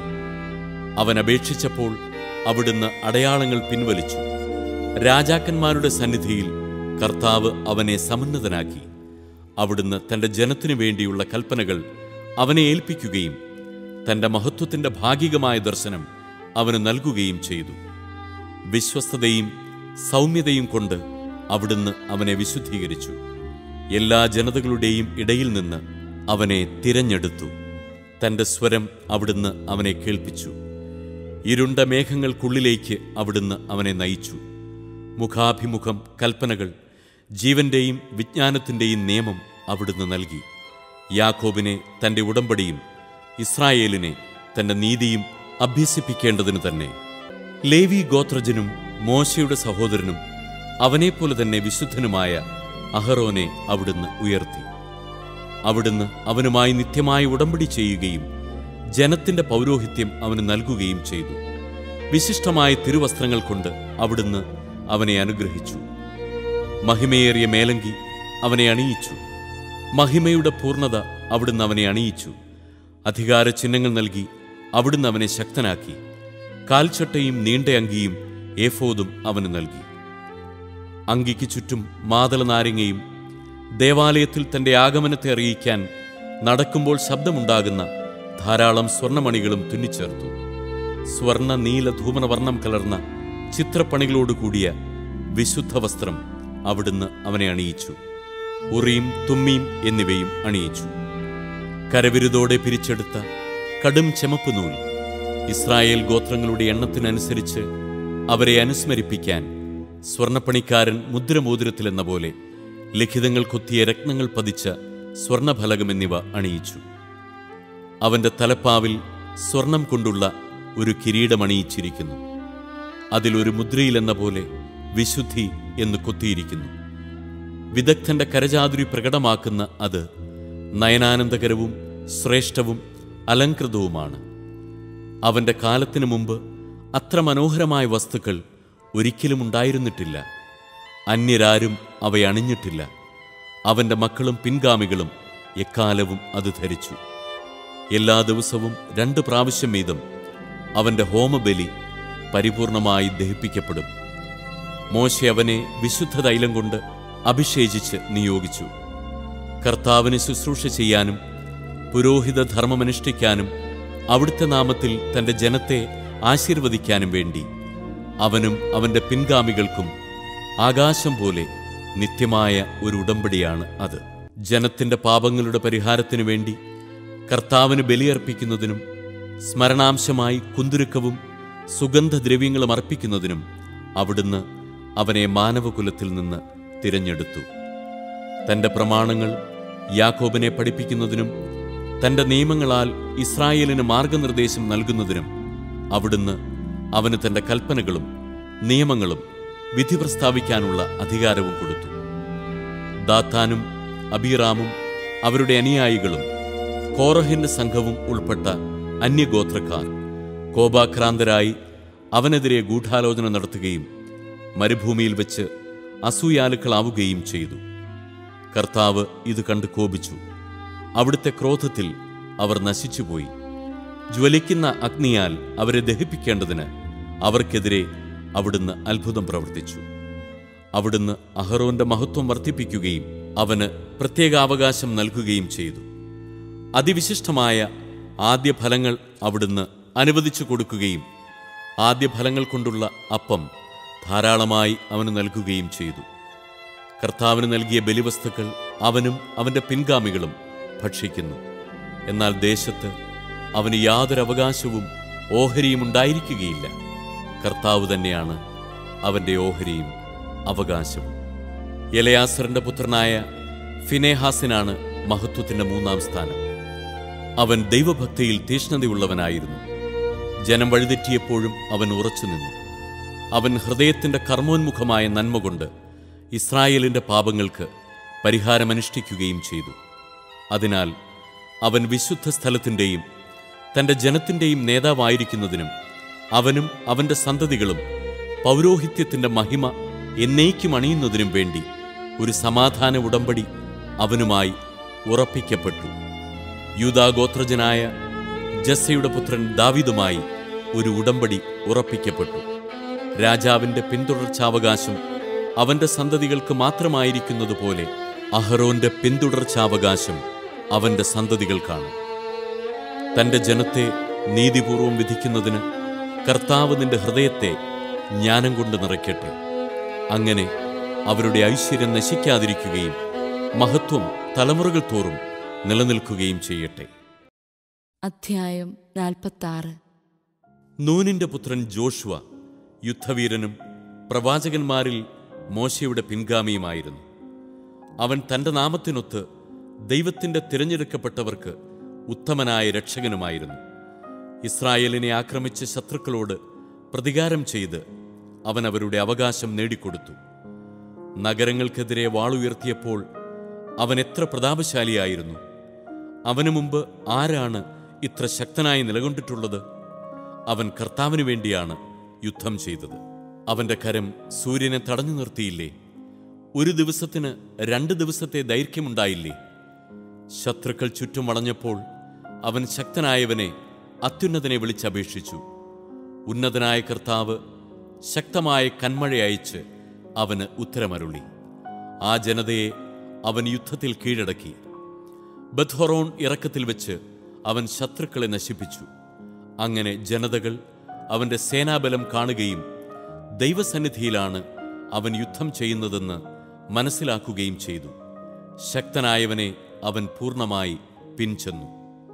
Speaker 2: അവൻ അപേക്ഷിച്ചപ്പോൾ അവിടുന്ന് അടയാളങ്ങൾ പിൻവലിച്ചു രാജാക്കന്മാരുടെ സന്നിധിയിൽ കർത്താവ് അവനെ സമുന്നതനാക്കി അവിടുന്ന് തന്റെ ജനത്തിനു വേണ്ടിയുള്ള കൽപ്പനകൾ അവനെ ഏൽപ്പിക്കുകയും തന്റെ മഹത്വത്തിന്റെ ഭാഗികമായ ദർശനം അവന് നൽകുകയും ചെയ്തു വിശ്വസ്തതയും സൗമ്യതയും കൊണ്ട് അവിടുന്ന് അവനെ വിശുദ്ധീകരിച്ചു എല്ലാ ജനതകളുടെയും ഇടയിൽ നിന്ന് അവനെ തിരഞ്ഞെടുത്തു തന്റെ സ്വരം അവിടുന്ന് അവനെ കേൾപ്പിച്ചു ഇരുണ്ട മേഘങ്ങൾക്കുള്ളിലേക്ക് അവിടുന്ന് അവനെ നയിച്ചു മുഖാഭിമുഖം കൽപ്പനകൾ ജീവന്റെയും വിജ്ഞാനത്തിന്റെയും നിയമം അവിടുന്ന് നൽകി യാക്കോബിനെ തന്റെ ഉടമ്പടിയും ഇസ്രായേലിനെ തന്റെ നീതിയും അഭ്യസിപ്പിക്കേണ്ടതിനു തന്നെ ലേവി ഗോത്രജനും മോശയുടെ സഹോദരനും അവനെപ്പോലെ തന്നെ വിശുദ്ധനുമായ അഹറോനെ അവിടുന്ന് ഉയർത്തി അവിടുന്ന് അവനുമായി നിത്യമായ ഉടമ്പടി ചെയ്യുകയും ജനത്തിന്റെ പൗരോഹിത്യം അവന് നൽകുകയും ചെയ്തു വിശിഷ്ടമായ തിരുവസ്ത്രങ്ങൾ കൊണ്ട് അവിടുന്ന് അവനെ അനുഗ്രഹിച്ചു മഹിമയേറിയ മേലങ്കി അവനെ അണിയിച്ചു മഹിമയുടെ പൂർണ്ണത അവിടുന്ന് അവനെ അണിയിച്ചു അധികാര ചിഹ്നങ്ങൾ നൽകി അവിടുന്ന് അവനെ ശക്തനാക്കി കാൽച്ചട്ടയും നീണ്ട അങ്കിയും ഏഫോദും അവന് നൽകി അങ്കിക്ക് ചുറ്റും മാതള നാരങ്ങയും ദേവാലയത്തിൽ തന്റെ ആഗമനത്തെ അറിയിക്കാൻ നടക്കുമ്പോൾ ശബ്ദമുണ്ടാകുന്ന ധാരാളം സ്വർണമണികളും തുന്നിച്ചേർത്തു സ്വർണ നീല ധൂമനവർണ്ണം കലർന്ന ചിത്രപ്പണികളോടുകൂടിയ വിശുദ്ധ വസ്ത്രം അവിടുന്ന് അവനെ അണിയിച്ചു ഉറിയും തുമ്മിയും എന്നിവയും അണിയിച്ചു കരവിരുതോടെ പിരിച്ചെടുത്ത കടും ചെമപ്പ് നൂൽ ഇസ്രായേൽ ഗോത്രങ്ങളുടെ എണ്ണത്തിനനുസരിച്ച് അവരെ അനുസ്മരിപ്പിക്കാൻ സ്വർണപ്പണിക്കാരൻ മുദ്രമോതിരത്തിലെന്ന പോലെ ലിഖിതങ്ങൾ കൊത്തിയ രത്നങ്ങൾ പതിച്ച സ്വർണഫലകം എന്നിവ അണിയിച്ചു അവന്റെ തലപ്പാവിൽ സ്വർണം കൊണ്ടുള്ള ഒരു കിരീടമണിയിച്ചിരിക്കുന്നു അതിലൊരു മുദ്രയിലെന്ന പോലെ വിശുദ്ധി എന്ന് കൊത്തിയിരിക്കുന്നു വിദഗ്ധന്റെ കരചാതുരി പ്രകടമാക്കുന്ന അത് നയനാനന്ദകരവും ശ്രേഷ്ഠവും അലങ്കൃതവുമാണ് അവന്റെ കാലത്തിനു മുമ്പ് അത്ര മനോഹരമായ വസ്തുക്കൾ ഒരിക്കലും ഉണ്ടായിരുന്നിട്ടില്ല അന്യരാരും അവയണിഞ്ഞിട്ടില്ല അവന്റെ മക്കളും പിൻഗാമികളും എക്കാലവും അത് ധരിച്ചു എല്ലാ ദിവസവും രണ്ട് പ്രാവശ്യം വീതം അവന്റെ ഹോമബലി പരിപൂർണമായി ദഹിപ്പിക്കപ്പെടും മോശ അവനെ വിശുദ്ധ തൈലം കൊണ്ട് അഭിഷേചിച്ച് നിയോഗിച്ചു കർത്താവിന് ശുശ്രൂഷ ചെയ്യാനും പുരോഹിത ധർമ്മമനുഷ്ഠിക്കാനും അവിടുത്തെ നാമത്തിൽ തന്റെ ജനത്തെ ആശീർവദിക്കാനും വേണ്ടി അവനും അവന്റെ പിൻഗാമികൾക്കും ആകാശം പോലെ നിത്യമായ ഒരു ഉടമ്പടിയാണ് അത് ജനത്തിന്റെ പാപങ്ങളുടെ പരിഹാരത്തിനു വേണ്ടി കർത്താവിന് ബലിയർപ്പിക്കുന്നതിനും സ്മരണാംശമായി കുന്തുരുക്കവും സുഗന്ധദ്രവ്യങ്ങളും അർപ്പിക്കുന്നതിനും അവിടുന്ന് അവനെ മാനവകുലത്തിൽ നിന്ന് തിരഞ്ഞെടുത്തു തന്റെ പ്രമാണങ്ങൾ യാക്കോബിനെ പഠിപ്പിക്കുന്നതിനും തന്റെ നിയമങ്ങളാൽ ഇസ്രായേലിന് മാർഗനിർദ്ദേശം നൽകുന്നതിനും അവിടുന്ന് അവന് തന്റെ കൽപ്പനകളും നിയമങ്ങളും വിധി പ്രസ്താവിക്കാനുള്ള അധികാരവും കൊടുത്തു ദാത്താനും അബീറാമും അവരുടെ അനുയായികളും കോറഹിന്റെ സംഘവും ഉൾപ്പെട്ട അന്യഗോത്രക്കാർ കോപാക്രാന്തരായി അവനെതിരെ ഗൂഢാലോചന നടത്തുകയും മരുഭൂമിയിൽ വെച്ച് അസൂയാലുക്കളാവുകയും ചെയ്തു കർത്താവ് ഇത് കണ്ട് കോപിച്ചു അവിടുത്തെ ക്രോധത്തിൽ അവർ നശിച്ചുപോയി ജ്വലിക്കുന്ന അഗ്നിയാൽ അവരെ ദഹിപ്പിക്കേണ്ടതിന് അവർക്കെതിരെ അവിടുന്ന് അത്ഭുതം പ്രവർത്തിച്ചു അവിടുന്ന് അഹറോന്റെ മഹത്വം വർദ്ധിപ്പിക്കുകയും അവന് പ്രത്യേകാവകാശം നൽകുകയും ചെയ്തു അതിവിശിഷ്ടമായ ആദ്യ ഫലങ്ങൾ അവിടുന്ന് അനുവദിച്ചു കൊടുക്കുകയും ആദ്യ ഫലങ്ങൾ കൊണ്ടുള്ള അപ്പം ധാരാളമായി അവന് നൽകുകയും ചെയ്തു കർത്താവിന് നൽകിയ ബലിവസ്തുക്കൾ അവനും അവന്റെ പിൻഗാമികളും ഭക്ഷിക്കുന്നു എന്നാൽ ദേശത്ത് അവന് യാതൊരു അവകാശവും ഓഹരിയും ഉണ്ടായിരിക്കുകയില്ല കർത്താവ് തന്നെയാണ് അവന്റെ ഓഹരിയും അവകാശവും എലയാസറിന്റെ പുത്രനായ ഫിനേഹാസിനാണ് മഹത്വത്തിന്റെ മൂന്നാം സ്ഥാനം അവൻ ദൈവഭക്തിയിൽ തീഷ്ണതയുള്ളവനായിരുന്നു ജനം വഴിതെറ്റിയപ്പോഴും അവൻ ഉറച്ചു നിന്നു അവൻ ഹൃദയത്തിന്റെ കർമ്മോന്മുഖമായ നന്മ കൊണ്ട് ഇസ്രായേലിന്റെ പാപങ്ങൾക്ക് പരിഹാരമനുഷ്ഠിക്കുകയും ചെയ്തു അതിനാൽ അവൻ വിശുദ്ധ സ്ഥലത്തിൻ്റെയും തന്റെ ജനത്തിൻ്റെയും നേതാവായിരിക്കുന്നതിനും അവനും അവന്റെ സന്തതികളും പൗരോഹിത്യത്തിന്റെ മഹിമ എന്നേക്കും അണിയുന്നതിനും വേണ്ടി ഒരു സമാധാന ഉടമ്പടി അവനുമായി ഉറപ്പിക്കപ്പെട്ടു യൂതാഗോത്രജനായ ജസ്സയുടെ പുത്രൻ ദാവീദുമായി ഒരു ഉടമ്പടി ഉറപ്പിക്കപ്പെട്ടു രാജാവിന്റെ പിന്തുടർച്ചാവകാശം അവന്റെ സന്തതികൾക്ക് മാത്രമായിരിക്കുന്നതുപോലെ അഹറോന്റെ പിന്തുടർച്ചാവകാശം അവന്റെ സന്തതികൾക്കാണ് തന്റെ ജനത്തെ നീതിപൂർവം വിധിക്കുന്നതിന് കർത്താവ് നിന്റെ ഹൃദയത്തെ ജ്ഞാനം കൊണ്ട് നിറയ്ക്കട്ടെ അങ്ങനെ അവരുടെ ഐശ്വര്യം നശിക്കാതിരിക്കുകയും മഹത്വം തലമുറകൾ തോറും നിലനിൽക്കുകയും ചെയ്യട്ടെ
Speaker 1: അധ്യായം നാൽപ്പത്താറ്
Speaker 2: നൂനിന്റെ പുത്രൻ ജോഷുവ യുദ്ധവീരനും പ്രവാചകന്മാരിൽ മോശയുടെ പിൻഗാമിയുമായിരുന്നു അവൻ തന്റെ നാമത്തിനൊത്ത് ദൈവത്തിന്റെ തിരഞ്ഞെടുക്കപ്പെട്ടവർക്ക് ഉത്തമനായ രക്ഷകനുമായിരുന്നു ഇസ്രായേലിനെ ആക്രമിച്ച ശത്രുക്കളോട് പ്രതികാരം ചെയ്ത് അവൻ അവരുടെ അവകാശം നേടിക്കൊടുത്തു നഗരങ്ങൾക്കെതിരെ വാളുയർത്തിയപ്പോൾ അവൻ എത്ര പ്രതാപശാലിയായിരുന്നു അവനു മുമ്പ് ആരാണ് ഇത്ര ശക്തനായി നിലകൊണ്ടിട്ടുള്ളത് അവൻ കർത്താവിനു വേണ്ടിയാണ് യുദ്ധം ചെയ്തത് അവന്റെ കരം സൂര്യനെ തടഞ്ഞു നിർത്തിയില്ലേ ഒരു ദിവസത്തിന് രണ്ട് ദിവസത്തെ ദൈർഘ്യമുണ്ടായില്ലേ ശത്രുക്കൾ ചുറ്റും വളഞ്ഞപ്പോൾ അവൻ ശക്തനായവനെ അത്യുന്നതനെ വിളിച്ചപേക്ഷിച്ചു ഉന്നതനായ കർത്താവ് ശക്തമായ കന്മഴ അയച്ച് അവന് ഉത്തരമരുളി ആ ജനതയെ അവൻ യുദ്ധത്തിൽ കീഴടക്കി ബത്ഹൊറോൺ ഇറക്കത്തിൽ വെച്ച് അവൻ ശത്രുക്കളെ നശിപ്പിച്ചു അങ്ങനെ ജനതകൾ അവന്റെ സേനാബലം കാണുകയും ദൈവസന്നിധിയിലാണ് അവൻ യുദ്ധം ചെയ്യുന്നതെന്ന് മനസ്സിലാക്കുകയും ചെയ്തു ശക്തനായവനെ അവൻ പൂർണ്ണമായി പിൻചെന്നു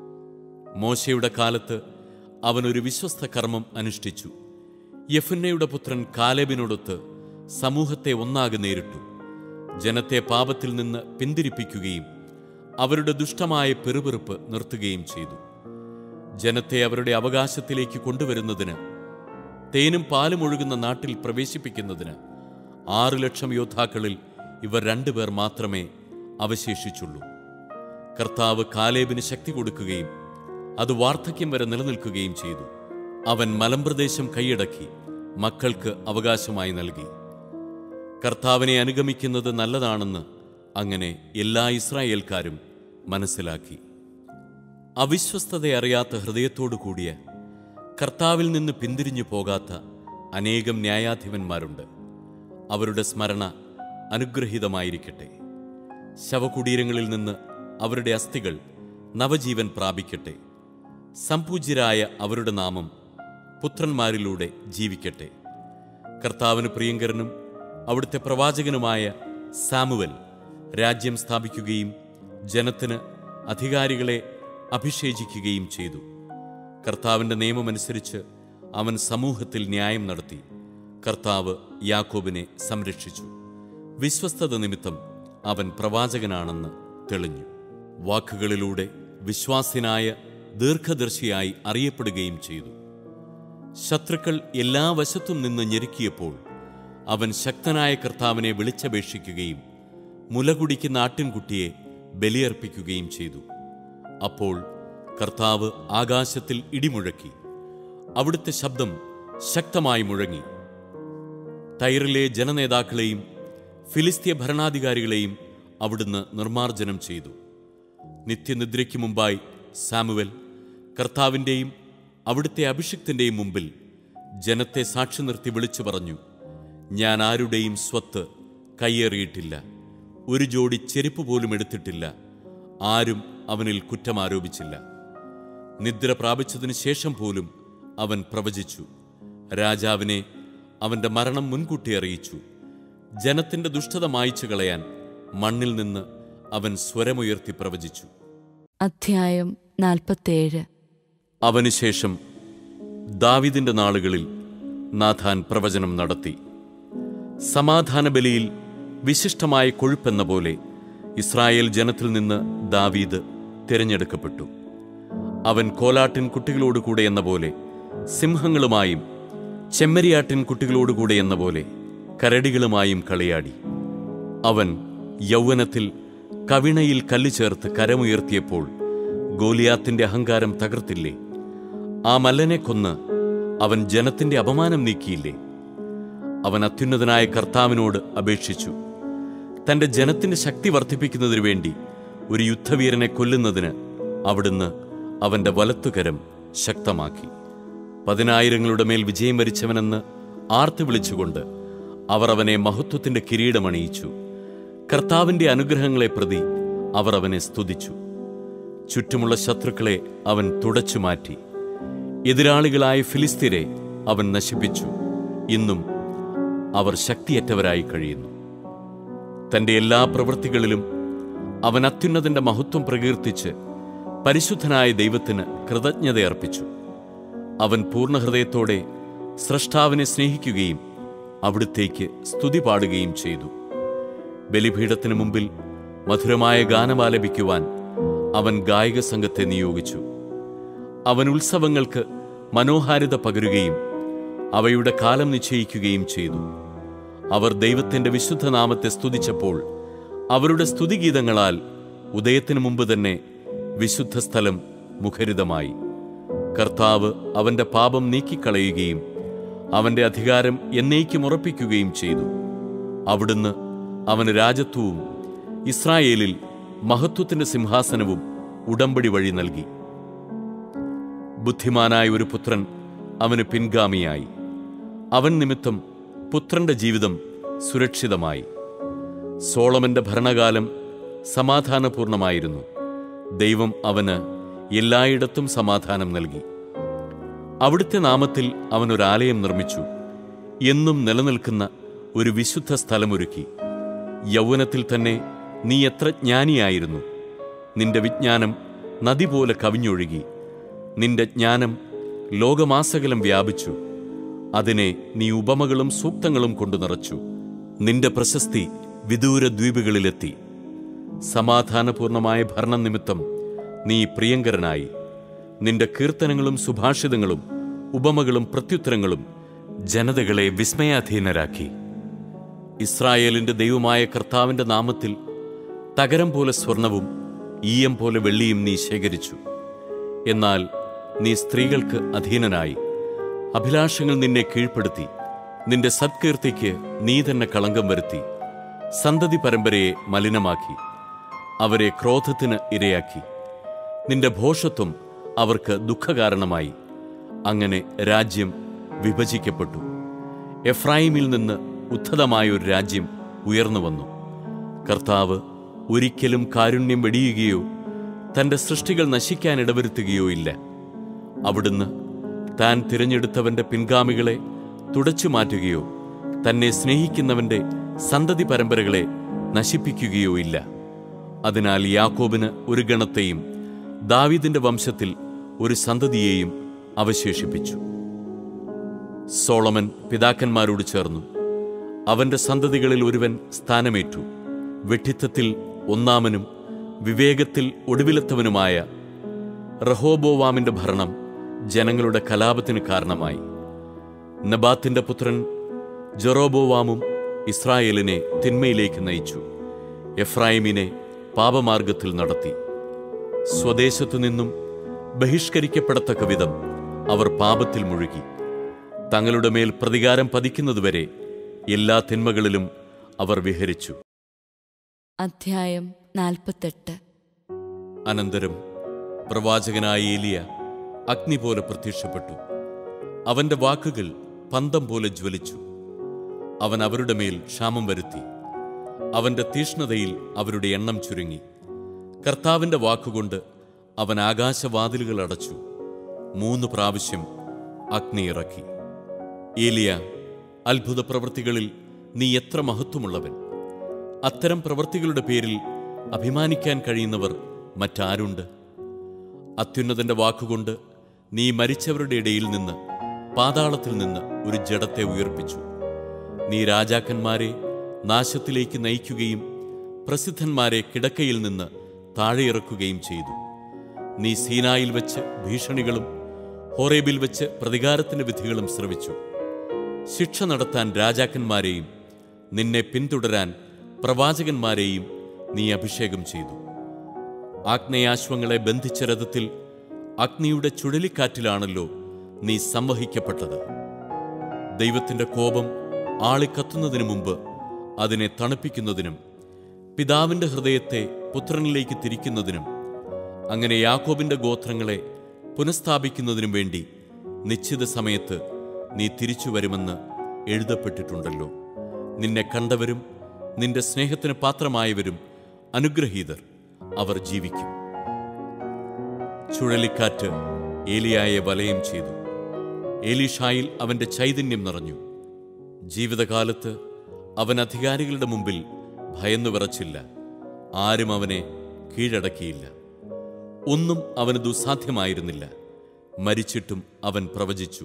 Speaker 2: മോശയുടെ കാലത്ത് അവൻ ഒരു വിശ്വസ്ത കർമ്മം അനുഷ്ഠിച്ചു യഫുന്നയുടെ പുത്രൻ കാലേബിനോടൊത്ത് സമൂഹത്തെ ഒന്നാകെ നേരിട്ടു ജനത്തെ പാപത്തിൽ നിന്ന് പിന്തിരിപ്പിക്കുകയും അവരുടെ ദുഷ്ടമായ പെറുപെറുപ്പ് നിർത്തുകയും ചെയ്തു ജനത്തെ അവരുടെ അവകാശത്തിലേക്ക് കൊണ്ടുവരുന്നതിന് തേനും പാലും ഒഴുകുന്ന നാട്ടിൽ പ്രവേശിപ്പിക്കുന്നതിന് ആറു ലക്ഷം യോദ്ധാക്കളിൽ ഇവർ രണ്ടുപേർ മാത്രമേ അവശേഷിച്ചുള്ളൂ കർത്താവ് കാലേബിന് ശക്തി കൊടുക്കുകയും അത് വാർദ്ധക്യം വരെ നിലനിൽക്കുകയും ചെയ്തു അവൻ മലമ്പ്രദേശം കൈയടക്കി മക്കൾക്ക് അവകാശമായി നൽകി കർത്താവിനെ അനുഗമിക്കുന്നത് നല്ലതാണെന്ന് അങ്ങനെ എല്ലാ ഇസ്രായേൽക്കാരും മനസ്സിലാക്കി അവിശ്വസ്തത അറിയാത്ത ഹൃദയത്തോടു കൂടിയ കർത്താവിൽ നിന്ന് പിന്തിരിഞ്ഞു പോകാത്ത അനേകം ന്യായാധിപന്മാരുണ്ട് അവരുടെ സ്മരണ അനുഗ്രഹീതമായിരിക്കട്ടെ ശവകുടീരങ്ങളിൽ നിന്ന് അവരുടെ അസ്ഥികൾ നവജീവൻ പ്രാപിക്കട്ടെ സംപൂജ്യരായ അവരുടെ നാമം പുത്രന്മാരിലൂടെ ജീവിക്കട്ടെ കർത്താവിന് പ്രിയങ്കരനും അവിടുത്തെ പ്രവാചകനുമായ സാമുവൽ രാജ്യം സ്ഥാപിക്കുകയും ജനത്തിന് അധികാരികളെ അഭിഷേചിക്കുകയും ചെയ്തു കർത്താവിന്റെ നിയമമനുസരിച്ച് അവൻ സമൂഹത്തിൽ ന്യായം നടത്തി കർത്താവ് യാക്കോബിനെ സംരക്ഷിച്ചു വിശ്വസ്തത നിമിത്തം അവൻ പ്രവാചകനാണെന്ന് തെളിഞ്ഞു വാക്കുകളിലൂടെ വിശ്വാസിനായ ദീർഘദർശിയായി അറിയപ്പെടുകയും ചെയ്തു ശത്രുക്കൾ എല്ലാ വശത്തും നിന്ന് ഞെരുക്കിയപ്പോൾ അവൻ ശക്തനായ കർത്താവിനെ വിളിച്ചപേക്ഷിക്കുകയും മുലകുടിക്കുന്ന ആട്ടിൻകുട്ടിയെ ബലിയർപ്പിക്കുകയും ചെയ്തു അപ്പോൾ കർത്താവ് ആകാശത്തിൽ ഇടിമുഴക്കി അവിടുത്തെ ശബ്ദം ശക്തമായി മുഴങ്ങി തൈറിലെ ജനനേതാക്കളെയും ഫിലിസ്തീയ ഭരണാധികാരികളെയും അവിടുന്ന് നിർമ്മാർജ്ജനം ചെയ്തു നിത്യനിദ്രയ്ക്ക് മുമ്പായി സാമുവൽ കർത്താവിൻ്റെയും അവിടുത്തെ അഭിഷിക്തൻ്റെയും മുമ്പിൽ ജനത്തെ സാക്ഷി നിർത്തി വിളിച്ചു പറഞ്ഞു ഞാൻ ആരുടെയും സ്വത്ത് കയ്യേറിയിട്ടില്ല ഒരു ജോഡി ചെരുപ്പ് പോലും എടുത്തിട്ടില്ല ആരും അവനിൽ കുറ്റം ആരോപിച്ചില്ല നിദ്ര പ്രാപിച്ചതിനു ശേഷം പോലും അവൻ പ്രവചിച്ചു രാജാവിനെ അവന്റെ മരണം മുൻകൂട്ടി അറിയിച്ചു ജനത്തിന്റെ ദുഷ്ടത മായ്ച്ചു കളയാൻ മണ്ണിൽ നിന്ന് അവൻ സ്വരമുയർത്തി പ്രവചിച്ചു
Speaker 1: അധ്യായം നാൽപ്പത്തേഴ്
Speaker 2: അവനുശേഷം ദാവിദിന്റെ നാളുകളിൽ നാഥാൻ പ്രവചനം നടത്തി സമാധാന ബലിയിൽ വിശിഷ്ടമായ കൊഴുപ്പെന്ന പോലെ ഇസ്രായേൽ ജനത്തിൽ നിന്ന് ദാവീദ് തിരഞ്ഞെടുക്കപ്പെട്ടു അവൻ കോലാട്ടിൻ കുട്ടികളോടുകൂടെ എന്ന പോലെ സിംഹങ്ങളുമായും ചെമ്മരിയാട്ടിൻ കുട്ടികളോടുകൂടെ എന്ന പോലെ കരടികളുമായും കളിയാടി അവൻ യൗവനത്തിൽ കവിണയിൽ കല്ല് ചേർത്ത് കരമുയർത്തിയപ്പോൾ ഗോലിയാത്തിന്റെ അഹങ്കാരം തകർത്തില്ലേ ആ മല്ലനെ കൊന്ന് അവൻ ജനത്തിന്റെ അപമാനം നീക്കിയില്ലേ അവൻ അത്യുന്നതനായ കർത്താവിനോട് അപേക്ഷിച്ചു തന്റെ ജനത്തിന്റെ ശക്തി വർദ്ധിപ്പിക്കുന്നതിനു വേണ്ടി ഒരു യുദ്ധവീരനെ കൊല്ലുന്നതിന് അവിടുന്ന് അവന്റെ വലത്തുകരം ശക്തമാക്കി പതിനായിരങ്ങളുടെ മേൽ വിജയം വരിച്ചവനെന്ന് ആർത്തു വിളിച്ചുകൊണ്ട് അവർ അവനെ മഹത്വത്തിന്റെ കിരീടമണിയിച്ചു കർത്താവിന്റെ അനുഗ്രഹങ്ങളെ പ്രതി അവർ അവനെ സ്തുതിച്ചു ചുറ്റുമുള്ള ശത്രുക്കളെ അവൻ തുടച്ചു മാറ്റി എതിരാളികളായ ഫിലിസ്തീരെ അവൻ നശിപ്പിച്ചു ഇന്നും അവർ ശക്തിയറ്റവരായി കഴിയുന്നു തന്റെ എല്ലാ പ്രവൃത്തികളിലും അവൻ അത്യുന്നതന്റെ മഹത്വം പ്രകീർത്തിച്ച് പരിശുദ്ധനായ ദൈവത്തിന് കൃതജ്ഞതയർപ്പിച്ചു അവൻ പൂർണ്ണഹൃദയത്തോടെ സ്രഷ്ടാവിനെ സ്നേഹിക്കുകയും അവിടുത്തേക്ക് സ്തുതി പാടുകയും ചെയ്തു ബലിപീഠത്തിനു മുമ്പിൽ മധുരമായ ഗാനമാലപിക്കുവാൻ അവൻ ഗായക സംഘത്തെ നിയോഗിച്ചു അവൻ ഉത്സവങ്ങൾക്ക് മനോഹാരിത പകരുകയും അവയുടെ കാലം നിശ്ചയിക്കുകയും ചെയ്തു അവർ ദൈവത്തിന്റെ വിശുദ്ധ നാമത്തെ സ്തുതിച്ചപ്പോൾ അവരുടെ സ്തുതിഗീതങ്ങളാൽ ഉദയത്തിനു മുമ്പ് തന്നെ വിശുദ്ധ സ്ഥലം മുഖരിതമായി കർത്താവ് അവന്റെ പാപം നീക്കിക്കളയുകയും അവന്റെ അധികാരം എന്നേക്കും ഉറപ്പിക്കുകയും ചെയ്തു അവിടുന്ന് അവന് രാജത്വവും ഇസ്രായേലിൽ മഹത്വത്തിന്റെ സിംഹാസനവും ഉടമ്പടി വഴി നൽകി ബുദ്ധിമാനായ ഒരു പുത്രൻ അവന് പിൻഗാമിയായി അവൻ നിമിത്തം പുത്രന്റെ ജീവിതം സുരക്ഷിതമായി സോളമന്റെ ഭരണകാലം സമാധാനപൂർണമായിരുന്നു ദൈവം അവന് എല്ലായിടത്തും സമാധാനം നൽകി അവിടുത്തെ നാമത്തിൽ അവൻ ഒരു ആലയം നിർമ്മിച്ചു എന്നും നിലനിൽക്കുന്ന ഒരു വിശുദ്ധ സ്ഥലമൊരുക്കി യൗവനത്തിൽ തന്നെ നീ എത്ര ജ്ഞാനിയായിരുന്നു നിന്റെ വിജ്ഞാനം നദി പോലെ കവിഞ്ഞൊഴുകി നിന്റെ ജ്ഞാനം ലോകമാസകലം വ്യാപിച്ചു അതിനെ നീ ഉപമകളും സൂക്തങ്ങളും കൊണ്ടു നിറച്ചു നിന്റെ പ്രശസ്തി വിദൂര ദ്വീപുകളിലെത്തി സമാധാനപൂർണമായ ഭരണം നിമിത്തം നീ പ്രിയങ്കരനായി നിന്റെ കീർത്തനങ്ങളും സുഭാഷിതങ്ങളും ഉപമകളും പ്രത്യുത്തരങ്ങളും ജനതകളെ വിസ്മയാധീനരാക്കി ഇസ്രായേലിന്റെ ദൈവമായ കർത്താവിന്റെ നാമത്തിൽ തകരം പോലെ സ്വർണവും ഈയം പോലെ വെള്ളിയും നീ ശേഖരിച്ചു എന്നാൽ നീ സ്ത്രീകൾക്ക് അധീനനായി അഭിലാഷങ്ങൾ നിന്നെ കീഴ്പ്പെടുത്തി നിന്റെ സത്കീർത്തിക്ക് നീ തന്നെ കളങ്കം വരുത്തി സന്തതി പരമ്പരയെ മലിനമാക്കി അവരെ ക്രോധത്തിന് ഇരയാക്കി നിന്റെ ഭോഷത്വം അവർക്ക് ദുഃഖകാരണമായി അങ്ങനെ രാജ്യം വിഭജിക്കപ്പെട്ടു എഫ്രായിമിൽ നിന്ന് ഉദ്ധതമായ ഒരു രാജ്യം ഉയർന്നു വന്നു കർത്താവ് ഒരിക്കലും കാരുണ്യം വെടിയുകയോ തന്റെ സൃഷ്ടികൾ നശിക്കാൻ ഇടവരുത്തുകയോ ഇല്ല അവിടുന്ന് താൻ തിരഞ്ഞെടുത്തവന്റെ പിൻഗാമികളെ തുടച്ചു മാറ്റുകയോ തന്നെ സ്നേഹിക്കുന്നവന്റെ സന്തതി പരമ്പരകളെ നശിപ്പിക്കുകയോ ഇല്ല അതിനാൽ യാക്കോബിന് ഒരു ഗണത്തെയും ദാവീദിന്റെ വംശത്തിൽ ഒരു സന്തതിയെയും അവശേഷിപ്പിച്ചു സോളമൻ പിതാക്കന്മാരോട് ചേർന്നു അവന്റെ സന്തതികളിൽ ഒരുവൻ സ്ഥാനമേറ്റു വെഠിത്തത്തിൽ ഒന്നാമനും വിവേകത്തിൽ ഒടുവിലെത്തവനുമായ റഹോബോവാമിന്റെ ഭരണം ജനങ്ങളുടെ കലാപത്തിന് കാരണമായി നബാത്തിന്റെ പുത്രൻ ജെറോബോവാമും ഇസ്രായേലിനെ തിന്മയിലേക്ക് നയിച്ചു എഫ്രായിമിനെ പാപമാർഗത്തിൽ നടത്തി സ്വദേശത്തു നിന്നും ബഹിഷ്കരിക്കപ്പെടത്തക്ക വിധം അവർ പാപത്തിൽ മുഴുകി തങ്ങളുടെ മേൽ പ്രതികാരം പതിക്കുന്നതുവരെ എല്ലാ തിന്മകളിലും അവർ വിഹരിച്ചു
Speaker 1: അധ്യായം നാൽപ്പത്തെട്ട്
Speaker 2: അനന്തരം പ്രവാചകനായ ഏലിയ അഗ്നി പോലെ പ്രത്യക്ഷപ്പെട്ടു അവന്റെ വാക്കുകൾ പന്തം പോലെ ജ്വലിച്ചു അവൻ അവരുടെ മേൽ ക്ഷാമം വരുത്തി അവന്റെ തീഷ്ണതയിൽ അവരുടെ എണ്ണം ചുരുങ്ങി കർത്താവിന്റെ വാക്കുകൊണ്ട് അവൻ ആകാശവാതിലുകൾ അടച്ചു മൂന്ന് പ്രാവശ്യം അഗ്നി ഇറക്കി ഏലിയ അത്ഭുത പ്രവൃത്തികളിൽ നീ എത്ര മഹത്വമുള്ളവൻ അത്തരം പ്രവൃത്തികളുടെ പേരിൽ അഭിമാനിക്കാൻ കഴിയുന്നവർ മറ്റാരുണ്ട് അത്യുന്നതന്റെ വാക്കുകൊണ്ട് നീ മരിച്ചവരുടെ ഇടയിൽ നിന്ന് പാതാളത്തിൽ നിന്ന് ഒരു ജഡത്തെ ഉയർപ്പിച്ചു നീ രാജാക്കന്മാരെ നാശത്തിലേക്ക് നയിക്കുകയും പ്രസിദ്ധന്മാരെ കിടക്കയിൽ നിന്ന് താഴെയിറക്കുകയും ചെയ്തു നീ സീനായിൽ വെച്ച് ഭീഷണികളും ഹോറേബിൽ വെച്ച് പ്രതികാരത്തിന്റെ വിധികളും ശ്രവിച്ചു ശിക്ഷ നടത്താൻ രാജാക്കന്മാരെയും നിന്നെ പിന്തുടരാൻ പ്രവാചകന്മാരെയും നീ അഭിഷേകം ചെയ്തു ആഗ്നേയാശ്വങ്ങളെ ബന്ധിച്ച രഥത്തിൽ അഗ്നിയുടെ ചുഴലിക്കാറ്റിലാണല്ലോ നീ സംവഹിക്കപ്പെട്ടത് ദൈവത്തിന്റെ കോപം ആളിക്കത്തുന്നതിനു മുമ്പ് അതിനെ തണുപ്പിക്കുന്നതിനും പിതാവിന്റെ ഹൃദയത്തെ പുത്രനിലേക്ക് തിരിക്കുന്നതിനും അങ്ങനെ യാക്കോബിന്റെ ഗോത്രങ്ങളെ പുനഃസ്ഥാപിക്കുന്നതിനും വേണ്ടി നിശ്ചിത സമയത്ത് നീ തിരിച്ചു വരുമെന്ന് എഴുതപ്പെട്ടിട്ടുണ്ടല്ലോ നിന്നെ കണ്ടവരും നിന്റെ സ്നേഹത്തിന് പാത്രമായവരും അനുഗ്രഹീതർ അവർ ജീവിക്കും ചുഴലിക്കാറ്റ് ഏലിയായെ വലയം ചെയ്തു ഏലീഷായിൽ അവന്റെ ചൈതന്യം നിറഞ്ഞു ജീവിതകാലത്ത് അവൻ അധികാരികളുടെ മുമ്പിൽ ഭയന്നു വിറച്ചില്ല ആരും അവനെ കീഴടക്കിയില്ല ഒന്നും അവന് ദുസ്സാധ്യമായിരുന്നില്ല മരിച്ചിട്ടും അവൻ പ്രവചിച്ചു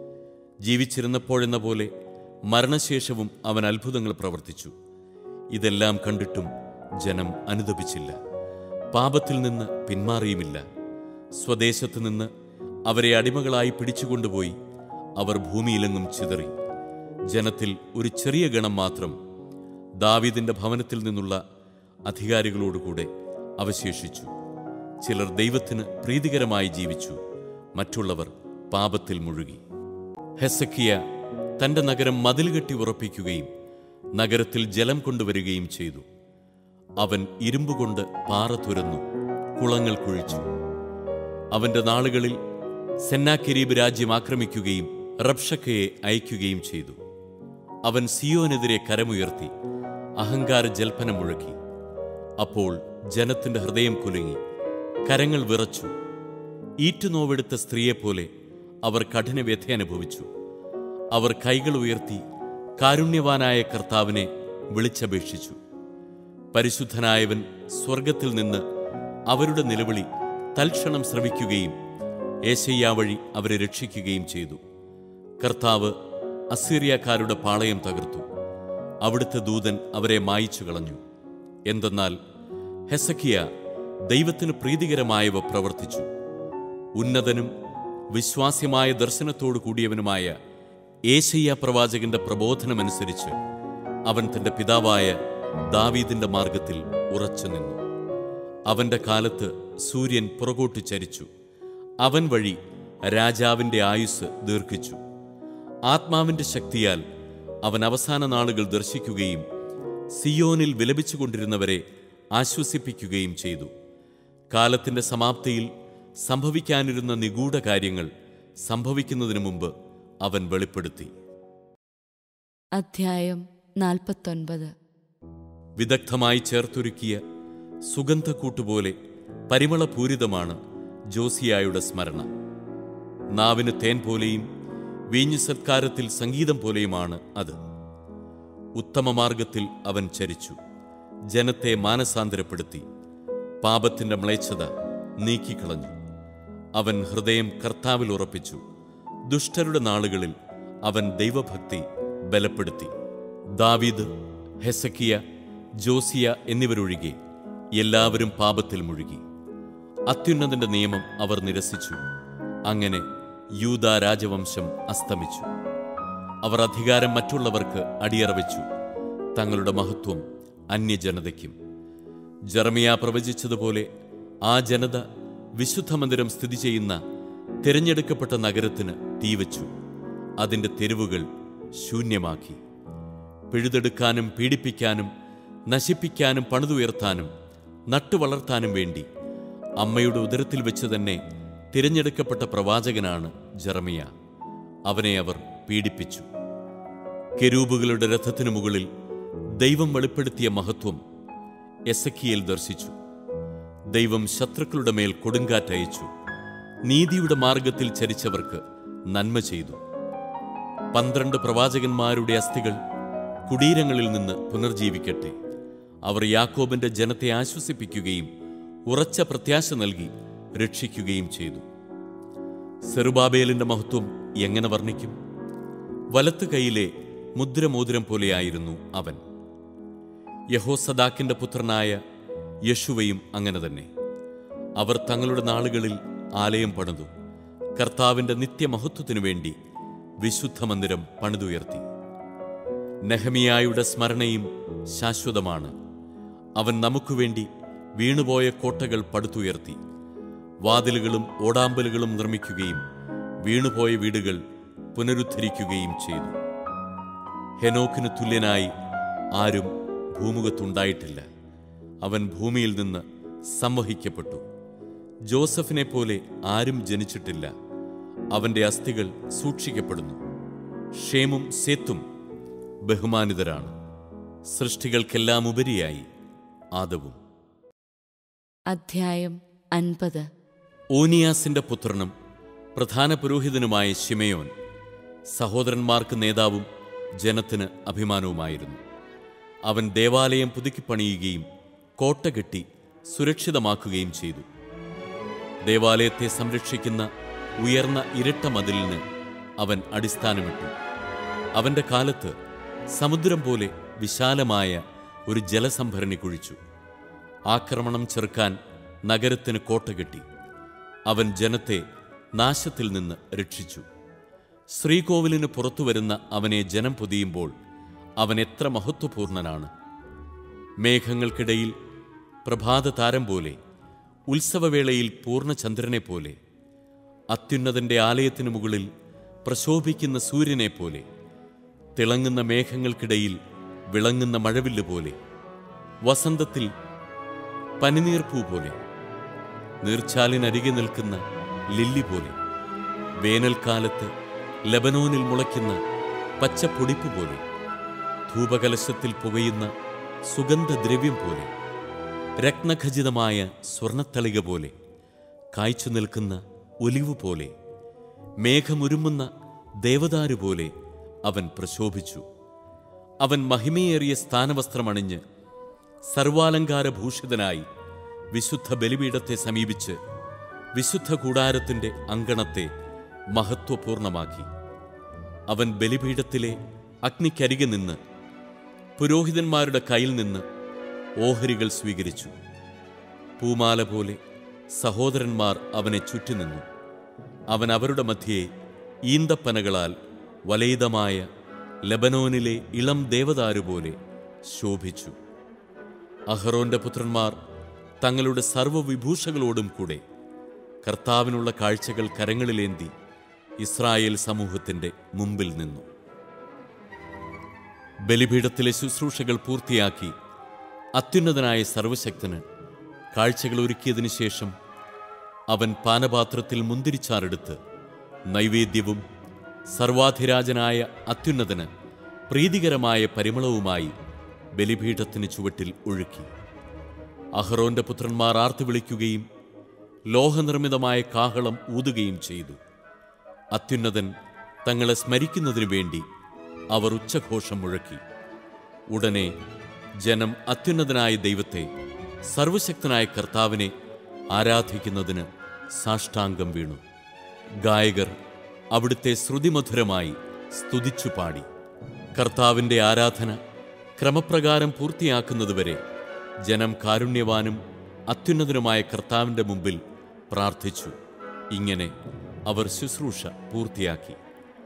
Speaker 2: ജീവിച്ചിരുന്നപ്പോഴെന്ന പോലെ മരണശേഷവും അവൻ അത്ഭുതങ്ങൾ പ്രവർത്തിച്ചു ഇതെല്ലാം കണ്ടിട്ടും ജനം അനുദപിച്ചില്ല പാപത്തിൽ നിന്ന് പിന്മാറിയുമില്ല സ്വദേശത്തു നിന്ന് അവരെ അടിമകളായി പിടിച്ചുകൊണ്ടുപോയി അവർ ഭൂമിയിലെങ്ങും ചിതറി ജനത്തിൽ ഒരു ചെറിയ ഗണം മാത്രം ദാവീദിന്റെ ഭവനത്തിൽ നിന്നുള്ള അധികാരികളോടുകൂടെ അവശേഷിച്ചു ചിലർ ദൈവത്തിന് പ്രീതികരമായി ജീവിച്ചു മറ്റുള്ളവർ പാപത്തിൽ മുഴുകി ഹെസക്കിയ തന്റെ നഗരം മതിൽ കെട്ടി ഉറപ്പിക്കുകയും നഗരത്തിൽ ജലം കൊണ്ടുവരികയും ചെയ്തു അവൻ ഇരുമ്പുകൊണ്ട് പാറ തുരന്നു കുളങ്ങൾ കുഴിച്ചു അവന്റെ നാളുകളിൽ സെന്നാക്കിരീബ് രാജ്യം ആക്രമിക്കുകയും റബ്ഷക്കയെ അയക്കുകയും ചെയ്തു അവൻ സിയോനെതിരെ കരമുയർത്തി അഹങ്കാര ജൽപ്പനം മുഴക്കി അപ്പോൾ ജനത്തിന്റെ ഹൃദയം കുലുങ്ങി കരങ്ങൾ വിറച്ചു ഈറ്റുനോവെടുത്ത സ്ത്രീയെപ്പോലെ അവർ കഠിന വ്യഥ അനുഭവിച്ചു അവർ കൈകൾ ഉയർത്തി കാരുണ്യവാനായ കർത്താവിനെ വിളിച്ചപേക്ഷിച്ചു പരിശുദ്ധനായവൻ സ്വർഗത്തിൽ നിന്ന് അവരുടെ നിലവിളി തൽക്ഷണം ശ്രവിക്കുകയും ഏശയ്യാ വഴി അവരെ രക്ഷിക്കുകയും ചെയ്തു കർത്താവ് അസീറിയക്കാരുടെ പാളയം തകർത്തു അവിടുത്തെ ദൂതൻ അവരെ മായിച്ചു കളഞ്ഞു എന്തെന്നാൽ ഹെസക്കിയ ദൈവത്തിന് പ്രീതികരമായവ പ്രവർത്തിച്ചു ഉന്നതനും വിശ്വാസ്യമായ ദർശനത്തോടു കൂടിയവനുമായ ഏശയ്യ പ്രവാചകന്റെ പ്രബോധനമനുസരിച്ച് അവൻ തന്റെ പിതാവായ ദാവീദിന്റെ മാർഗത്തിൽ ഉറച്ചു നിന്നു അവന്റെ കാലത്ത് സൂര്യൻ പുറകോട്ട് ചരിച്ചു അവൻ വഴി രാജാവിന്റെ ആയുസ് ദീർഘിച്ചു ആത്മാവിന്റെ ശക്തിയാൽ അവൻ അവസാന നാളുകൾ ദർശിക്കുകയും സിയോനിൽ വിലപിച്ചുകൊണ്ടിരുന്നവരെ ആശ്വസിപ്പിക്കുകയും ചെയ്തു കാലത്തിന്റെ സമാപ്തിയിൽ സംഭവിക്കാനിരുന്ന നിഗൂഢ കാര്യങ്ങൾ സംഭവിക്കുന്നതിനു മുമ്പ് അവൻ വെളിപ്പെടുത്തി
Speaker 1: അധ്യായം നാൽപ്പത്തൊൻപത്
Speaker 2: വിദഗ്ധമായി ചേർത്തൊരുക്കിയ സുഗന്ധക്കൂട്ടുപോലെ പരിമളപൂരിതമാണ് ജോസിയായുടെ സ്മരണ നാവിന് തേൻ പോലെയും വീഞ്ഞു സത്കാരത്തിൽ സംഗീതം പോലെയുമാണ് അത് ഉത്തമമാർഗത്തിൽ അവൻ ചരിച്ചു ജനത്തെ മാനസാന്തരപ്പെടുത്തി പാപത്തിന്റെ മ്ലേച്ഛത നീക്കിക്കളഞ്ഞു അവൻ ഹൃദയം കർത്താവിൽ ഉറപ്പിച്ചു ദുഷ്ടരുടെ നാളുകളിൽ അവൻ ദൈവഭക്തി ബലപ്പെടുത്തി ദാവീദ് ഹെസക്കിയ ജോസിയ എന്നിവരൊഴികെ എല്ലാവരും പാപത്തിൽ മുഴുകി അത്യുന്നതന്റെ നിയമം അവർ നിരസിച്ചു അങ്ങനെ യൂത രാജവംശം അസ്തമിച്ചു അവർ അധികാരം മറ്റുള്ളവർക്ക് അടിയറ വെച്ചു തങ്ങളുടെ മഹത്വം അന്യജനതയ്ക്കും ജർമിയ പ്രവചിച്ചതുപോലെ ആ ജനത വിശുദ്ധ മന്ദിരം സ്ഥിതി ചെയ്യുന്ന തിരഞ്ഞെടുക്കപ്പെട്ട നഗരത്തിന് തീവച്ചു അതിന്റെ തെരുവുകൾ ശൂന്യമാക്കി പിഴുതെടുക്കാനും പീഡിപ്പിക്കാനും നശിപ്പിക്കാനും പണിതുയർത്താനും നട്ടുവളർത്താനും വേണ്ടി അമ്മയുടെ ഉദരത്തിൽ വെച്ച് തന്നെ തിരഞ്ഞെടുക്കപ്പെട്ട പ്രവാചകനാണ് ജർമിയ അവനെ അവർ പീഡിപ്പിച്ചു കെരൂബുകളുടെ രഥത്തിനു മുകളിൽ ദൈവം വെളിപ്പെടുത്തിയ മഹത്വം എസക്കിയേൽ ദർശിച്ചു ദൈവം ശത്രുക്കളുടെ മേൽ കൊടുങ്കാറ്റയച്ചു നീതിയുടെ മാർഗത്തിൽ ചരിച്ചവർക്ക് നന്മ ചെയ്തു പന്ത്രണ്ട് പ്രവാചകന്മാരുടെ അസ്ഥികൾ കുടീരങ്ങളിൽ നിന്ന് പുനർജീവിക്കട്ടെ അവർ യാക്കോബിന്റെ ജനത്തെ ആശ്വസിപ്പിക്കുകയും ഉറച്ച പ്രത്യാശ നൽകി രക്ഷിക്കുകയും ചെയ്തു സെറുബാബേലിന്റെ മഹത്വം എങ്ങനെ വർണ്ണിക്കും വലത്ത് കൈയിലെ മുദ്രമോതിരം പോലെയായിരുന്നു അവൻ യഹോസദാക്കിന്റെ പുത്രനായ യശുവയും അങ്ങനെ തന്നെ അവർ തങ്ങളുടെ നാളുകളിൽ ആലയം പണിതു കർത്താവിന്റെ നിത്യമഹത്വത്തിനു വേണ്ടി വിശുദ്ധ മന്ദിരം പണിതുയർത്തി നെഹമിയായുടെ സ്മരണയും ശാശ്വതമാണ് അവൻ നമുക്കുവേണ്ടി വീണുപോയ കോട്ടകൾ പടുത്തുയർത്തി വാതിലുകളും ഓടാമ്പലുകളും നിർമ്മിക്കുകയും വീണുപോയ വീടുകൾ പുനരുദ്ധരിക്കുകയും ചെയ്തു ഹെനോക്കിന് തുല്യനായി ആരും ഭൂമുഖത്തുണ്ടായിട്ടില്ല അവൻ ഭൂമിയിൽ നിന്ന് സംവഹിക്കപ്പെട്ടു ജോസഫിനെ പോലെ ആരും ജനിച്ചിട്ടില്ല അവന്റെ അസ്ഥികൾ സൂക്ഷിക്കപ്പെടുന്നു ഷേമും സേത്തും ബഹുമാനിതരാണ് സൃഷ്ടികൾക്കെല്ലാം ഉപരിയായി ആദവും
Speaker 1: അധ്യായം അൻപത്
Speaker 2: ഓനിയാസിന്റെ പുത്രനും പ്രധാന പുരോഹിതനുമായ ശിമയോൻ സഹോദരന്മാർക്ക് നേതാവും ജനത്തിന് അഭിമാനവുമായിരുന്നു അവൻ ദേവാലയം പുതുക്കിപ്പണിയുകയും കോട്ട കെട്ടി സുരക്ഷിതമാക്കുകയും ചെയ്തു ദേവാലയത്തെ സംരക്ഷിക്കുന്ന ഉയർന്ന ഇരട്ട മതിലിന് അവൻ അടിസ്ഥാനമിട്ടു അവന്റെ കാലത്ത് സമുദ്രം പോലെ വിശാലമായ ഒരു ജലസംഭരണി കുഴിച്ചു ആക്രമണം ചെറുക്കാൻ നഗരത്തിന് കോട്ട കെട്ടി അവൻ ജനത്തെ നാശത്തിൽ നിന്ന് രക്ഷിച്ചു ശ്രീകോവിലിന് പുറത്തു വരുന്ന അവനെ ജനം പൊതിയുമ്പോൾ അവൻ എത്ര മഹത്വപൂർണനാണ് മേഘങ്ങൾക്കിടയിൽ പ്രഭാത താരം പോലെ ഉത്സവവേളയിൽ പൂർണ്ണചന്ദ്രനെ പോലെ അത്യുന്നതന്റെ ആലയത്തിനു മുകളിൽ പ്രശോഭിക്കുന്ന സൂര്യനെ പോലെ തിളങ്ങുന്ന മേഘങ്ങൾക്കിടയിൽ വിളങ്ങുന്ന മഴവില്ല് പോലെ വസന്തത്തിൽ പനിനീർപ്പൂ പോലെ നീർച്ചാലിനരികെ നിൽക്കുന്ന ലില്ലി പോലെ വേനൽക്കാലത്ത് ലബനോനിൽ മുളയ്ക്കുന്ന പച്ചപ്പൊടിപ്പ് പോലെ ധൂപകലശത്തിൽ പുകയുന്ന സുഗന്ധദ്രവ്യം പോലെ രത്നഖചിതമായ സ്വർണത്തളിക പോലെ കായ്ച്ചു നിൽക്കുന്ന ഒലിവ് പോലെ മേഘമുരുമുന്ന ദേവദാരു പോലെ അവൻ പ്രശോഭിച്ചു അവൻ മഹിമയേറിയ സ്ഥാനവസ്ത്രമണിഞ്ഞ് സർവാലങ്കാരഭൂഷിതനായി വിശുദ്ധ ബലിപീഠത്തെ സമീപിച്ച് വിശുദ്ധ കൂടാരത്തിന്റെ അങ്കണത്തെ മഹത്വപൂർണമാക്കി അവൻ ബലിപീഠത്തിലെ അഗ്നിക്കരികെ നിന്ന് പുരോഹിതന്മാരുടെ കയ്യിൽ നിന്ന് ഓഹരികൾ സ്വീകരിച്ചു പൂമാല പോലെ സഹോദരന്മാർ അവനെ ചുറ്റിനിന്നു അവൻ അവരുടെ മധ്യേ ഈന്തപ്പനകളാൽ വലയിതമായ ലബനോനിലെ ഇളം ദേവദാരു പോലെ ശോഭിച്ചു അഹറോന്റെ പുത്രന്മാർ തങ്ങളുടെ സർവ്വവിഭൂഷകളോടും കൂടെ കർത്താവിനുള്ള കാഴ്ചകൾ കരങ്ങളിലേന്തി ഇസ്രായേൽ സമൂഹത്തിന്റെ മുമ്പിൽ നിന്നു ബലിപീഠത്തിലെ ശുശ്രൂഷകൾ പൂർത്തിയാക്കി അത്യുന്നതനായ സർവശക്തന് കാഴ്ചകൾ ഒരുക്കിയതിനു ശേഷം അവൻ പാനപാത്രത്തിൽ മുന്തിരിച്ചാറെടുത്ത് നൈവേദ്യവും സർവാധിരാജനായ അത്യുന്നതന് പ്രീതികരമായ പരിമളവുമായി ബലിപീഠത്തിന് ചുവട്ടിൽ ഒഴുക്കി അഹ്റോന്റെ പുത്രന്മാർ ആർത്തു വിളിക്കുകയും ലോഹനിർമ്മിതമായ കാഹളം ഊതുകയും ചെയ്തു അത്യുന്നതൻ തങ്ങളെ സ്മരിക്കുന്നതിനു വേണ്ടി അവർ ഉച്ചഘോഷം മുഴക്കി ഉടനെ ജനം അത്യുന്നതനായ ദൈവത്തെ സർവശക്തനായ കർത്താവിനെ ആരാധിക്കുന്നതിന് സാഷ്ടാംഗം വീണു ഗായകർ അവിടുത്തെ ശ്രുതിമധുരമായി സ്തുതിച്ചു പാടി കർത്താവിന്റെ ആരാധന ക്രമപ്രകാരം പൂർത്തിയാക്കുന്നതുവരെ ജനം കാരുണ്യവാനും അത്യുന്നതനുമായ കർത്താവിന്റെ മുമ്പിൽ പ്രാർത്ഥിച്ചു ഇങ്ങനെ അവർ ശുശ്രൂഷ പൂർത്തിയാക്കി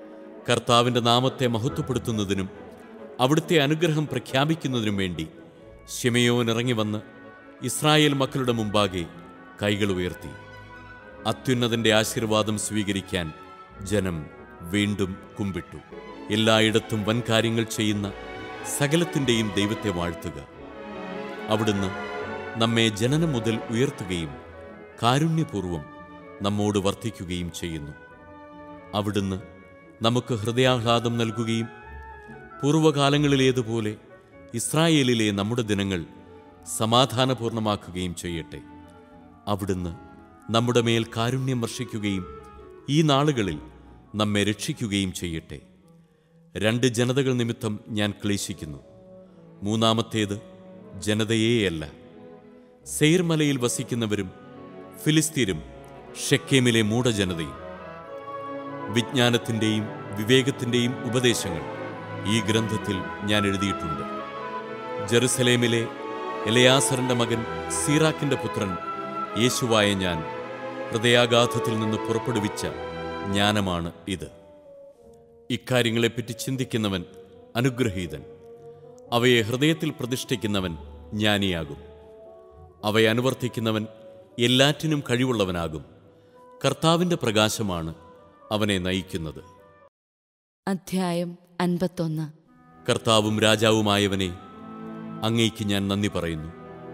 Speaker 2: കർത്താവിൻ്റെ നാമത്തെ മഹത്വപ്പെടുത്തുന്നതിനും അവിടുത്തെ അനുഗ്രഹം പ്രഖ്യാപിക്കുന്നതിനും വേണ്ടി ശിമയോൻ ഇറങ്ങി വന്ന് ഇസ്രായേൽ മക്കളുടെ മുമ്പാകെ കൈകൾ ഉയർത്തി അത്യുന്നതന്റെ ആശീർവാദം സ്വീകരിക്കാൻ ജനം വീണ്ടും കുമ്പിട്ടു എല്ലായിടത്തും വൻകാര്യങ്ങൾ ചെയ്യുന്ന സകലത്തിൻ്റെയും ദൈവത്തെ വാഴ്ത്തുക അവിടുന്ന് നമ്മെ ജനനം മുതൽ ഉയർത്തുകയും കാരുണ്യപൂർവം നമ്മോട് വർദ്ധിക്കുകയും ചെയ്യുന്നു അവിടുന്ന് നമുക്ക് ഹൃദയാഹ്ലാദം നൽകുകയും പൂർവ്വകാലങ്ങളിലേതുപോലെ ഇസ്രായേലിലെ നമ്മുടെ ദിനങ്ങൾ സമാധാനപൂർണമാക്കുകയും ചെയ്യട്ടെ അവിടുന്ന് നമ്മുടെ മേൽ കാരുണ്യം വർഷിക്കുകയും ഈ നാളുകളിൽ നമ്മെ രക്ഷിക്കുകയും ചെയ്യട്ടെ രണ്ട് ജനതകൾ നിമിത്തം ഞാൻ ക്ലേശിക്കുന്നു മൂന്നാമത്തേത് ജനതയേയല്ല സെയ്ർമലയിൽ വസിക്കുന്നവരും ഫിലിസ്തീനും ഷെക്കേമിലെ മൂഢജനതയും വിജ്ഞാനത്തിൻ്റെയും വിവേകത്തിൻ്റെയും ഉപദേശങ്ങൾ ഈ ഗ്രന്ഥത്തിൽ ഞാൻ എഴുതിയിട്ടുണ്ട് ജെറുസലേമിലെ എലയാസറിന്റെ മകൻ സീറാക്കിന്റെ പുത്രൻ യേശുവായ ഞാൻ ഹൃദയാഘാതത്തിൽ നിന്ന് പുറപ്പെടുവിച്ച ജ്ഞാനമാണ് ഇത് ഇക്കാര്യങ്ങളെപ്പറ്റി ചിന്തിക്കുന്നവൻ അനുഗ്രഹീതൻ അവയെ ഹൃദയത്തിൽ പ്രതിഷ്ഠിക്കുന്നവൻ ജ്ഞാനിയാകും അവയെ അനുവർത്തിക്കുന്നവൻ എല്ലാറ്റിനും കഴിവുള്ളവനാകും കർത്താവിൻ്റെ പ്രകാശമാണ് അവനെ നയിക്കുന്നത്
Speaker 1: അധ്യായം അൻപത്തൊന്ന്
Speaker 2: കർത്താവും രാജാവുമായവനെ അങ്ങേക്ക് ഞാൻ നന്ദി പറയുന്നു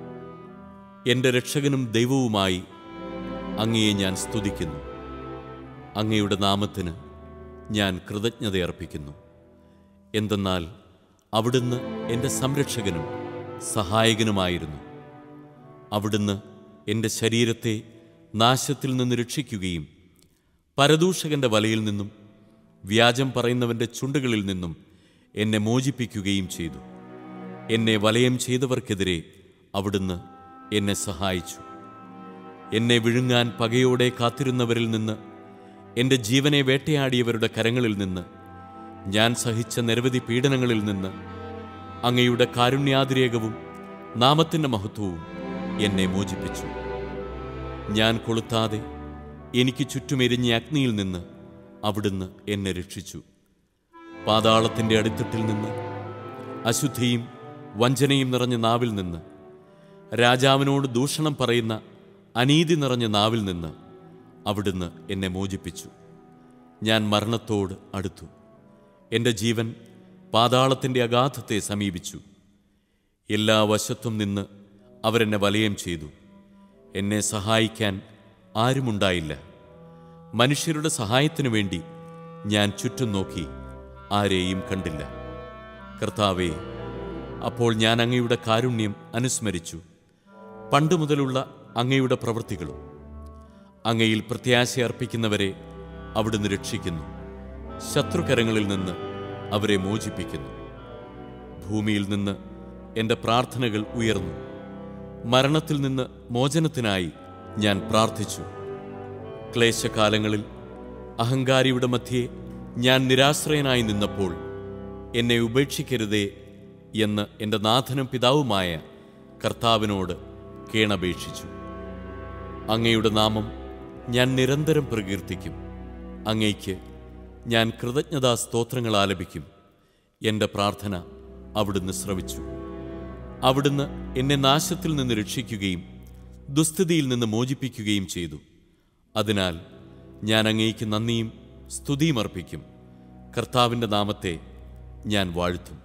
Speaker 2: എൻ്റെ രക്ഷകനും ദൈവവുമായി അങ്ങയെ ഞാൻ സ്തുതിക്കുന്നു അങ്ങയുടെ നാമത്തിന് ഞാൻ കൃതജ്ഞതയർപ്പിക്കുന്നു എന്തെന്നാൽ അവിടുന്ന് എൻ്റെ സംരക്ഷകനും സഹായകനുമായിരുന്നു അവിടുന്ന് എൻ്റെ ശരീരത്തെ നാശത്തിൽ നിന്ന് രക്ഷിക്കുകയും പരദൂഷകന്റെ വലയിൽ നിന്നും വ്യാജം പറയുന്നവന്റെ ചുണ്ടുകളിൽ നിന്നും എന്നെ മോചിപ്പിക്കുകയും ചെയ്തു എന്നെ വലയം ചെയ്തവർക്കെതിരെ അവിടുന്ന് എന്നെ സഹായിച്ചു എന്നെ വിഴുങ്ങാൻ പകയോടെ കാത്തിരുന്നവരിൽ നിന്ന് എൻ്റെ ജീവനെ വേട്ടയാടിയവരുടെ കരങ്ങളിൽ നിന്ന് ഞാൻ സഹിച്ച നിരവധി പീഡനങ്ങളിൽ നിന്ന് അങ്ങയുടെ കാരുണ്യാതിരേകവും നാമത്തിൻ്റെ മഹത്വവും എന്നെ മോചിപ്പിച്ചു ഞാൻ കൊളുത്താതെ എനിക്ക് ചുറ്റുമെരിഞ്ഞ അഗ്നിയിൽ നിന്ന് അവിടുന്ന് എന്നെ രക്ഷിച്ചു പാതാളത്തിൻ്റെ അടിത്തട്ടിൽ നിന്ന് അശുദ്ധിയും വഞ്ചനയും നിറഞ്ഞ നാവിൽ നിന്ന് രാജാവിനോട് ദൂഷണം പറയുന്ന അനീതി നിറഞ്ഞ നാവിൽ നിന്ന് അവിടുന്ന് എന്നെ മോചിപ്പിച്ചു ഞാൻ മരണത്തോട് അടുത്തു എൻ്റെ ജീവൻ പാതാളത്തിൻ്റെ അഗാധത്തെ സമീപിച്ചു എല്ലാ വശത്തും നിന്ന് അവരെന്നെ വലയം ചെയ്തു എന്നെ സഹായിക്കാൻ ആരുമുണ്ടായില്ല മനുഷ്യരുടെ സഹായത്തിനു വേണ്ടി ഞാൻ ചുറ്റും നോക്കി ആരെയും കണ്ടില്ല കർത്താവേ അപ്പോൾ ഞാൻ അങ്ങയുടെ കാരുണ്യം അനുസ്മരിച്ചു പണ്ട് മുതലുള്ള അങ്ങയുടെ പ്രവൃത്തികളും അങ്ങയിൽ പ്രത്യാശ അർപ്പിക്കുന്നവരെ അവിടുന്ന് രക്ഷിക്കുന്നു ശത്രുകരങ്ങളിൽ നിന്ന് അവരെ മോചിപ്പിക്കുന്നു ഭൂമിയിൽ നിന്ന് എൻ്റെ പ്രാർത്ഥനകൾ ഉയർന്നു മരണത്തിൽ നിന്ന് മോചനത്തിനായി ഞാൻ പ്രാർത്ഥിച്ചു ക്ലേശകാലങ്ങളിൽ അഹങ്കാരിയുടെ മധ്യേ ഞാൻ നിരാശ്രയനായി നിന്നപ്പോൾ എന്നെ ഉപേക്ഷിക്കരുതേ എന്ന് എൻ്റെ നാഥനും പിതാവുമായ കർത്താവിനോട് കേണപേക്ഷിച്ചു അങ്ങയുടെ നാമം ഞാൻ നിരന്തരം പ്രകീർത്തിക്കും അങ്ങയ്ക്ക് ഞാൻ കൃതജ്ഞതാ സ്തോത്രങ്ങൾ ആലപിക്കും എൻ്റെ പ്രാർത്ഥന അവിടുന്ന് ശ്രവിച്ചു അവിടുന്ന് എന്നെ നാശത്തിൽ നിന്ന് രക്ഷിക്കുകയും ദുസ്ഥിതിയിൽ നിന്ന് മോചിപ്പിക്കുകയും ചെയ്തു അതിനാൽ ഞാൻ അങ്ങേക്ക് നന്ദിയും സ്തുതിയും അർപ്പിക്കും കർത്താവിൻ്റെ നാമത്തെ ഞാൻ വാഴ്ത്തും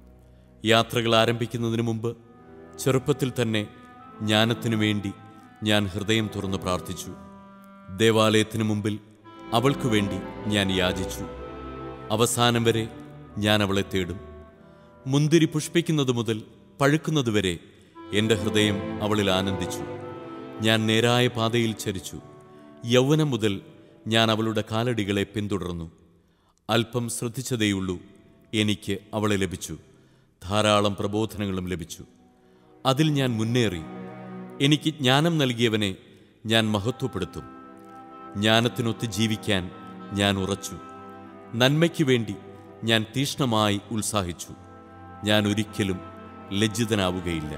Speaker 2: യാത്രകൾ ആരംഭിക്കുന്നതിന് മുമ്പ് ചെറുപ്പത്തിൽ തന്നെ ജ്ഞാനത്തിനു വേണ്ടി ഞാൻ ഹൃദയം തുറന്ന് പ്രാർത്ഥിച്ചു ദേവാലയത്തിനു മുമ്പിൽ അവൾക്കു വേണ്ടി ഞാൻ യാചിച്ചു അവസാനം വരെ ഞാൻ അവളെ തേടും മുന്തിരി പുഷ്പിക്കുന്നത് മുതൽ പഴുക്കുന്നതുവരെ എൻ്റെ ഹൃദയം അവളിൽ ആനന്ദിച്ചു ഞാൻ നേരായ പാതയിൽ ചരിച്ചു യൗവനം മുതൽ ഞാൻ അവളുടെ കാലടികളെ പിന്തുടർന്നു അല്പം ശ്രദ്ധിച്ചതേയുള്ളൂ എനിക്ക് അവളെ ലഭിച്ചു ധാരാളം പ്രബോധനങ്ങളും ലഭിച്ചു അതിൽ ഞാൻ മുന്നേറി എനിക്ക് ജ്ഞാനം നൽകിയവനെ ഞാൻ മഹത്വപ്പെടുത്തും ജ്ഞാനത്തിനൊത്ത് ജീവിക്കാൻ ഞാൻ ഉറച്ചു നന്മയ്ക്ക് വേണ്ടി ഞാൻ തീഷ്ണമായി ഉത്സാഹിച്ചു ഞാൻ ഒരിക്കലും ലജ്ജിതനാവുകയില്ല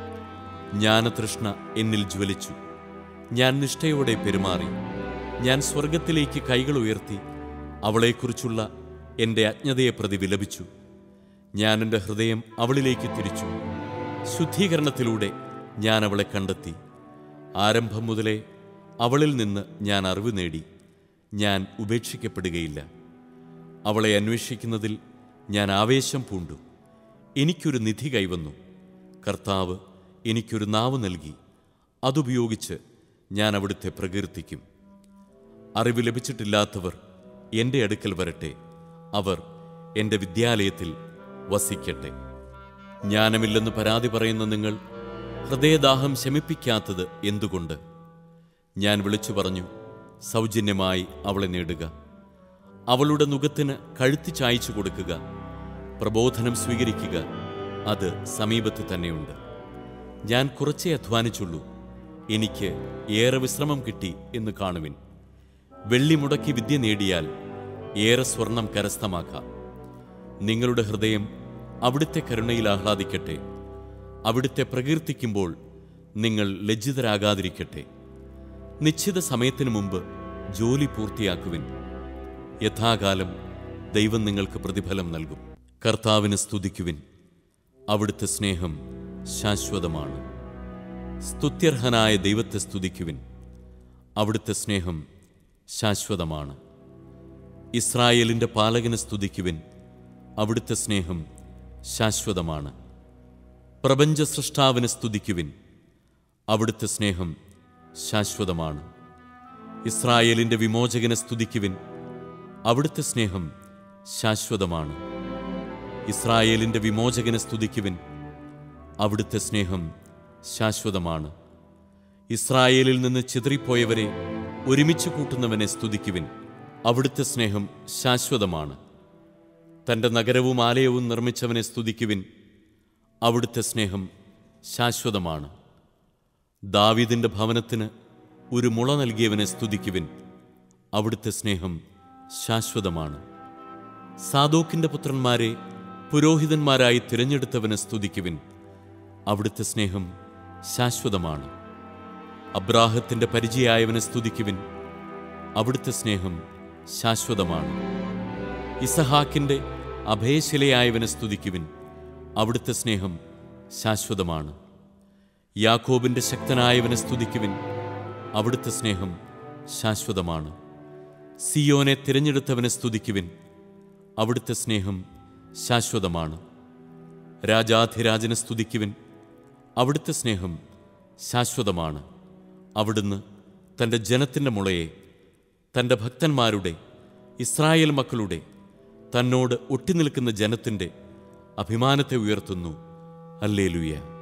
Speaker 2: ജ്ഞാനതൃഷ്ണ എന്നിൽ ജ്വലിച്ചു ഞാൻ നിഷ്ഠയോടെ പെരുമാറി ഞാൻ സ്വർഗത്തിലേക്ക് കൈകൾ ഉയർത്തി അവളെക്കുറിച്ചുള്ള എൻ്റെ അജ്ഞതയെ പ്രതി വിലപിച്ചു ഞാൻ എൻ്റെ ഹൃദയം അവളിലേക്ക് തിരിച്ചു ശുദ്ധീകരണത്തിലൂടെ ഞാൻ അവളെ കണ്ടെത്തി ആരംഭം മുതലേ അവളിൽ നിന്ന് ഞാൻ അറിവ് നേടി ഞാൻ ഉപേക്ഷിക്കപ്പെടുകയില്ല അവളെ അന്വേഷിക്കുന്നതിൽ ഞാൻ ആവേശം പൂണ്ടു എനിക്കൊരു നിധി കൈവന്നു കർത്താവ് എനിക്കൊരു നാവ് നൽകി അതുപയോഗിച്ച് ഞാൻ അവിടുത്തെ പ്രകീർത്തിക്കും അറിവ് ലഭിച്ചിട്ടില്ലാത്തവർ എൻ്റെ അടുക്കൽ വരട്ടെ അവർ എൻ്റെ വിദ്യാലയത്തിൽ വസിക്കട്ടെ ജ്ഞാനമില്ലെന്ന് പരാതി പറയുന്ന നിങ്ങൾ ഹൃദയദാഹം ശമിപ്പിക്കാത്തത് എന്തുകൊണ്ട് ഞാൻ വിളിച്ചു പറഞ്ഞു സൗജന്യമായി അവളെ നേടുക അവളുടെ നുഖത്തിന് കഴുത്തി ചായച്ചു കൊടുക്കുക പ്രബോധനം സ്വീകരിക്കുക അത് സമീപത്ത് തന്നെയുണ്ട് ഞാൻ കുറച്ചേ അധ്വാനിച്ചുള്ളൂ എനിക്ക് ഏറെ വിശ്രമം കിട്ടി എന്ന് കാണുവിൻ വെള്ളി മുടക്കി വിദ്യ നേടിയാൽ ഏറെ സ്വർണം കരസ്ഥമാക്കാം നിങ്ങളുടെ ഹൃദയം അവിടുത്തെ കരുണയിൽ ആഹ്ലാദിക്കട്ടെ അവിടുത്തെ പ്രകീർത്തിക്കുമ്പോൾ നിങ്ങൾ ലജ്ജിതരാകാതിരിക്കട്ടെ നിശ്ചിത സമയത്തിനു മുമ്പ് ജോലി പൂർത്തിയാക്കുവിൻ യഥാകാലം ദൈവം നിങ്ങൾക്ക് പ്രതിഫലം നൽകും കർത്താവിന് സ്തുതിക്കുവിൻ അവിടുത്തെ സ്നേഹം ശാശ്വതമാണ് സ്തുത്യർഹനായ ദൈവത്തെ സ്തുതിക്കുവിൻ അവിടുത്തെ സ്നേഹം ശാശ്വതമാണ് ഇസ്രായേലിൻ്റെ പാലകനെ സ്തുതിക്കുവിൻ അവിടുത്തെ സ്നേഹം ശാശ്വതമാണ് പ്രപഞ്ച സൃഷ്ടാവിനെ സ്തുതിക്കുവിൻ അവിടുത്തെ സ്നേഹം ശാശ്വതമാണ് ഇസ്രായേലിൻ്റെ വിമോചകനെ സ്തുതിക്കുവിൻ അവിടുത്തെ സ്നേഹം ശാശ്വതമാണ് ഇസ്രായേലിൻ്റെ വിമോചകനെ സ്തുതിക്കുവിൻ അവിടുത്തെ സ്നേഹം ശാശ്വതമാണ് ഇസ്രായേലിൽ നിന്ന് ചിതറിപ്പോയവരെ ഒരുമിച്ച് കൂട്ടുന്നവനെ സ്തുതിക്കുവിൻ അവിടുത്തെ സ്നേഹം ശാശ്വതമാണ് തൻ്റെ നഗരവും ആലയവും നിർമ്മിച്ചവനെ സ്തുതിക്കുവിൻ അവിടുത്തെ സ്നേഹം ശാശ്വതമാണ് ദാവീദിൻ്റെ ഭവനത്തിന് ഒരു മുള നൽകിയവനെ സ്തുതിക്കുവിൻ അവിടുത്തെ സ്നേഹം ശാശ്വതമാണ് സാദോക്കിൻ്റെ പുത്രന്മാരെ പുരോഹിതന്മാരായി തിരഞ്ഞെടുത്തവനെ സ്തുതിക്കുവിൻ അവിടുത്തെ സ്നേഹം ശാശ്വതമാണ് അബ്രാഹത്തിൻ്റെ പരിചയായവനെ സ്തുതിക്കുവിൻ അവിടുത്തെ സ്നേഹം ശാശ്വതമാണ് ഇസഹാക്കിൻ്റെ അഭയശിലയായവനെ സ്തുതിക്കുവിൻ അവിടുത്തെ സ്നേഹം ശാശ്വതമാണ് യാക്കോബിൻ്റെ ശക്തനായവനെ സ്തുതിക്കുവിൻ അവിടുത്തെ സ്നേഹം ശാശ്വതമാണ് സിയോനെ തിരഞ്ഞെടുത്തവനെ സ്തുതിക്കുവിൻ അവിടുത്തെ സ്നേഹം ശാശ്വതമാണ് രാജാധിരാജനെ സ്തുതിക്കുവിൻ അവിടുത്തെ സ്നേഹം ശാശ്വതമാണ് അവിടുന്ന് തൻ്റെ ജനത്തിൻ്റെ മുളയെ തൻ്റെ ഭക്തന്മാരുടെ ഇസ്രായേൽ മക്കളുടെ തന്നോട് ഒട്ടിനിൽക്കുന്ന ജനത്തിൻ്റെ അഭിമാനത്തെ ഉയർത്തുന്നു അല്ലേലുയ്യ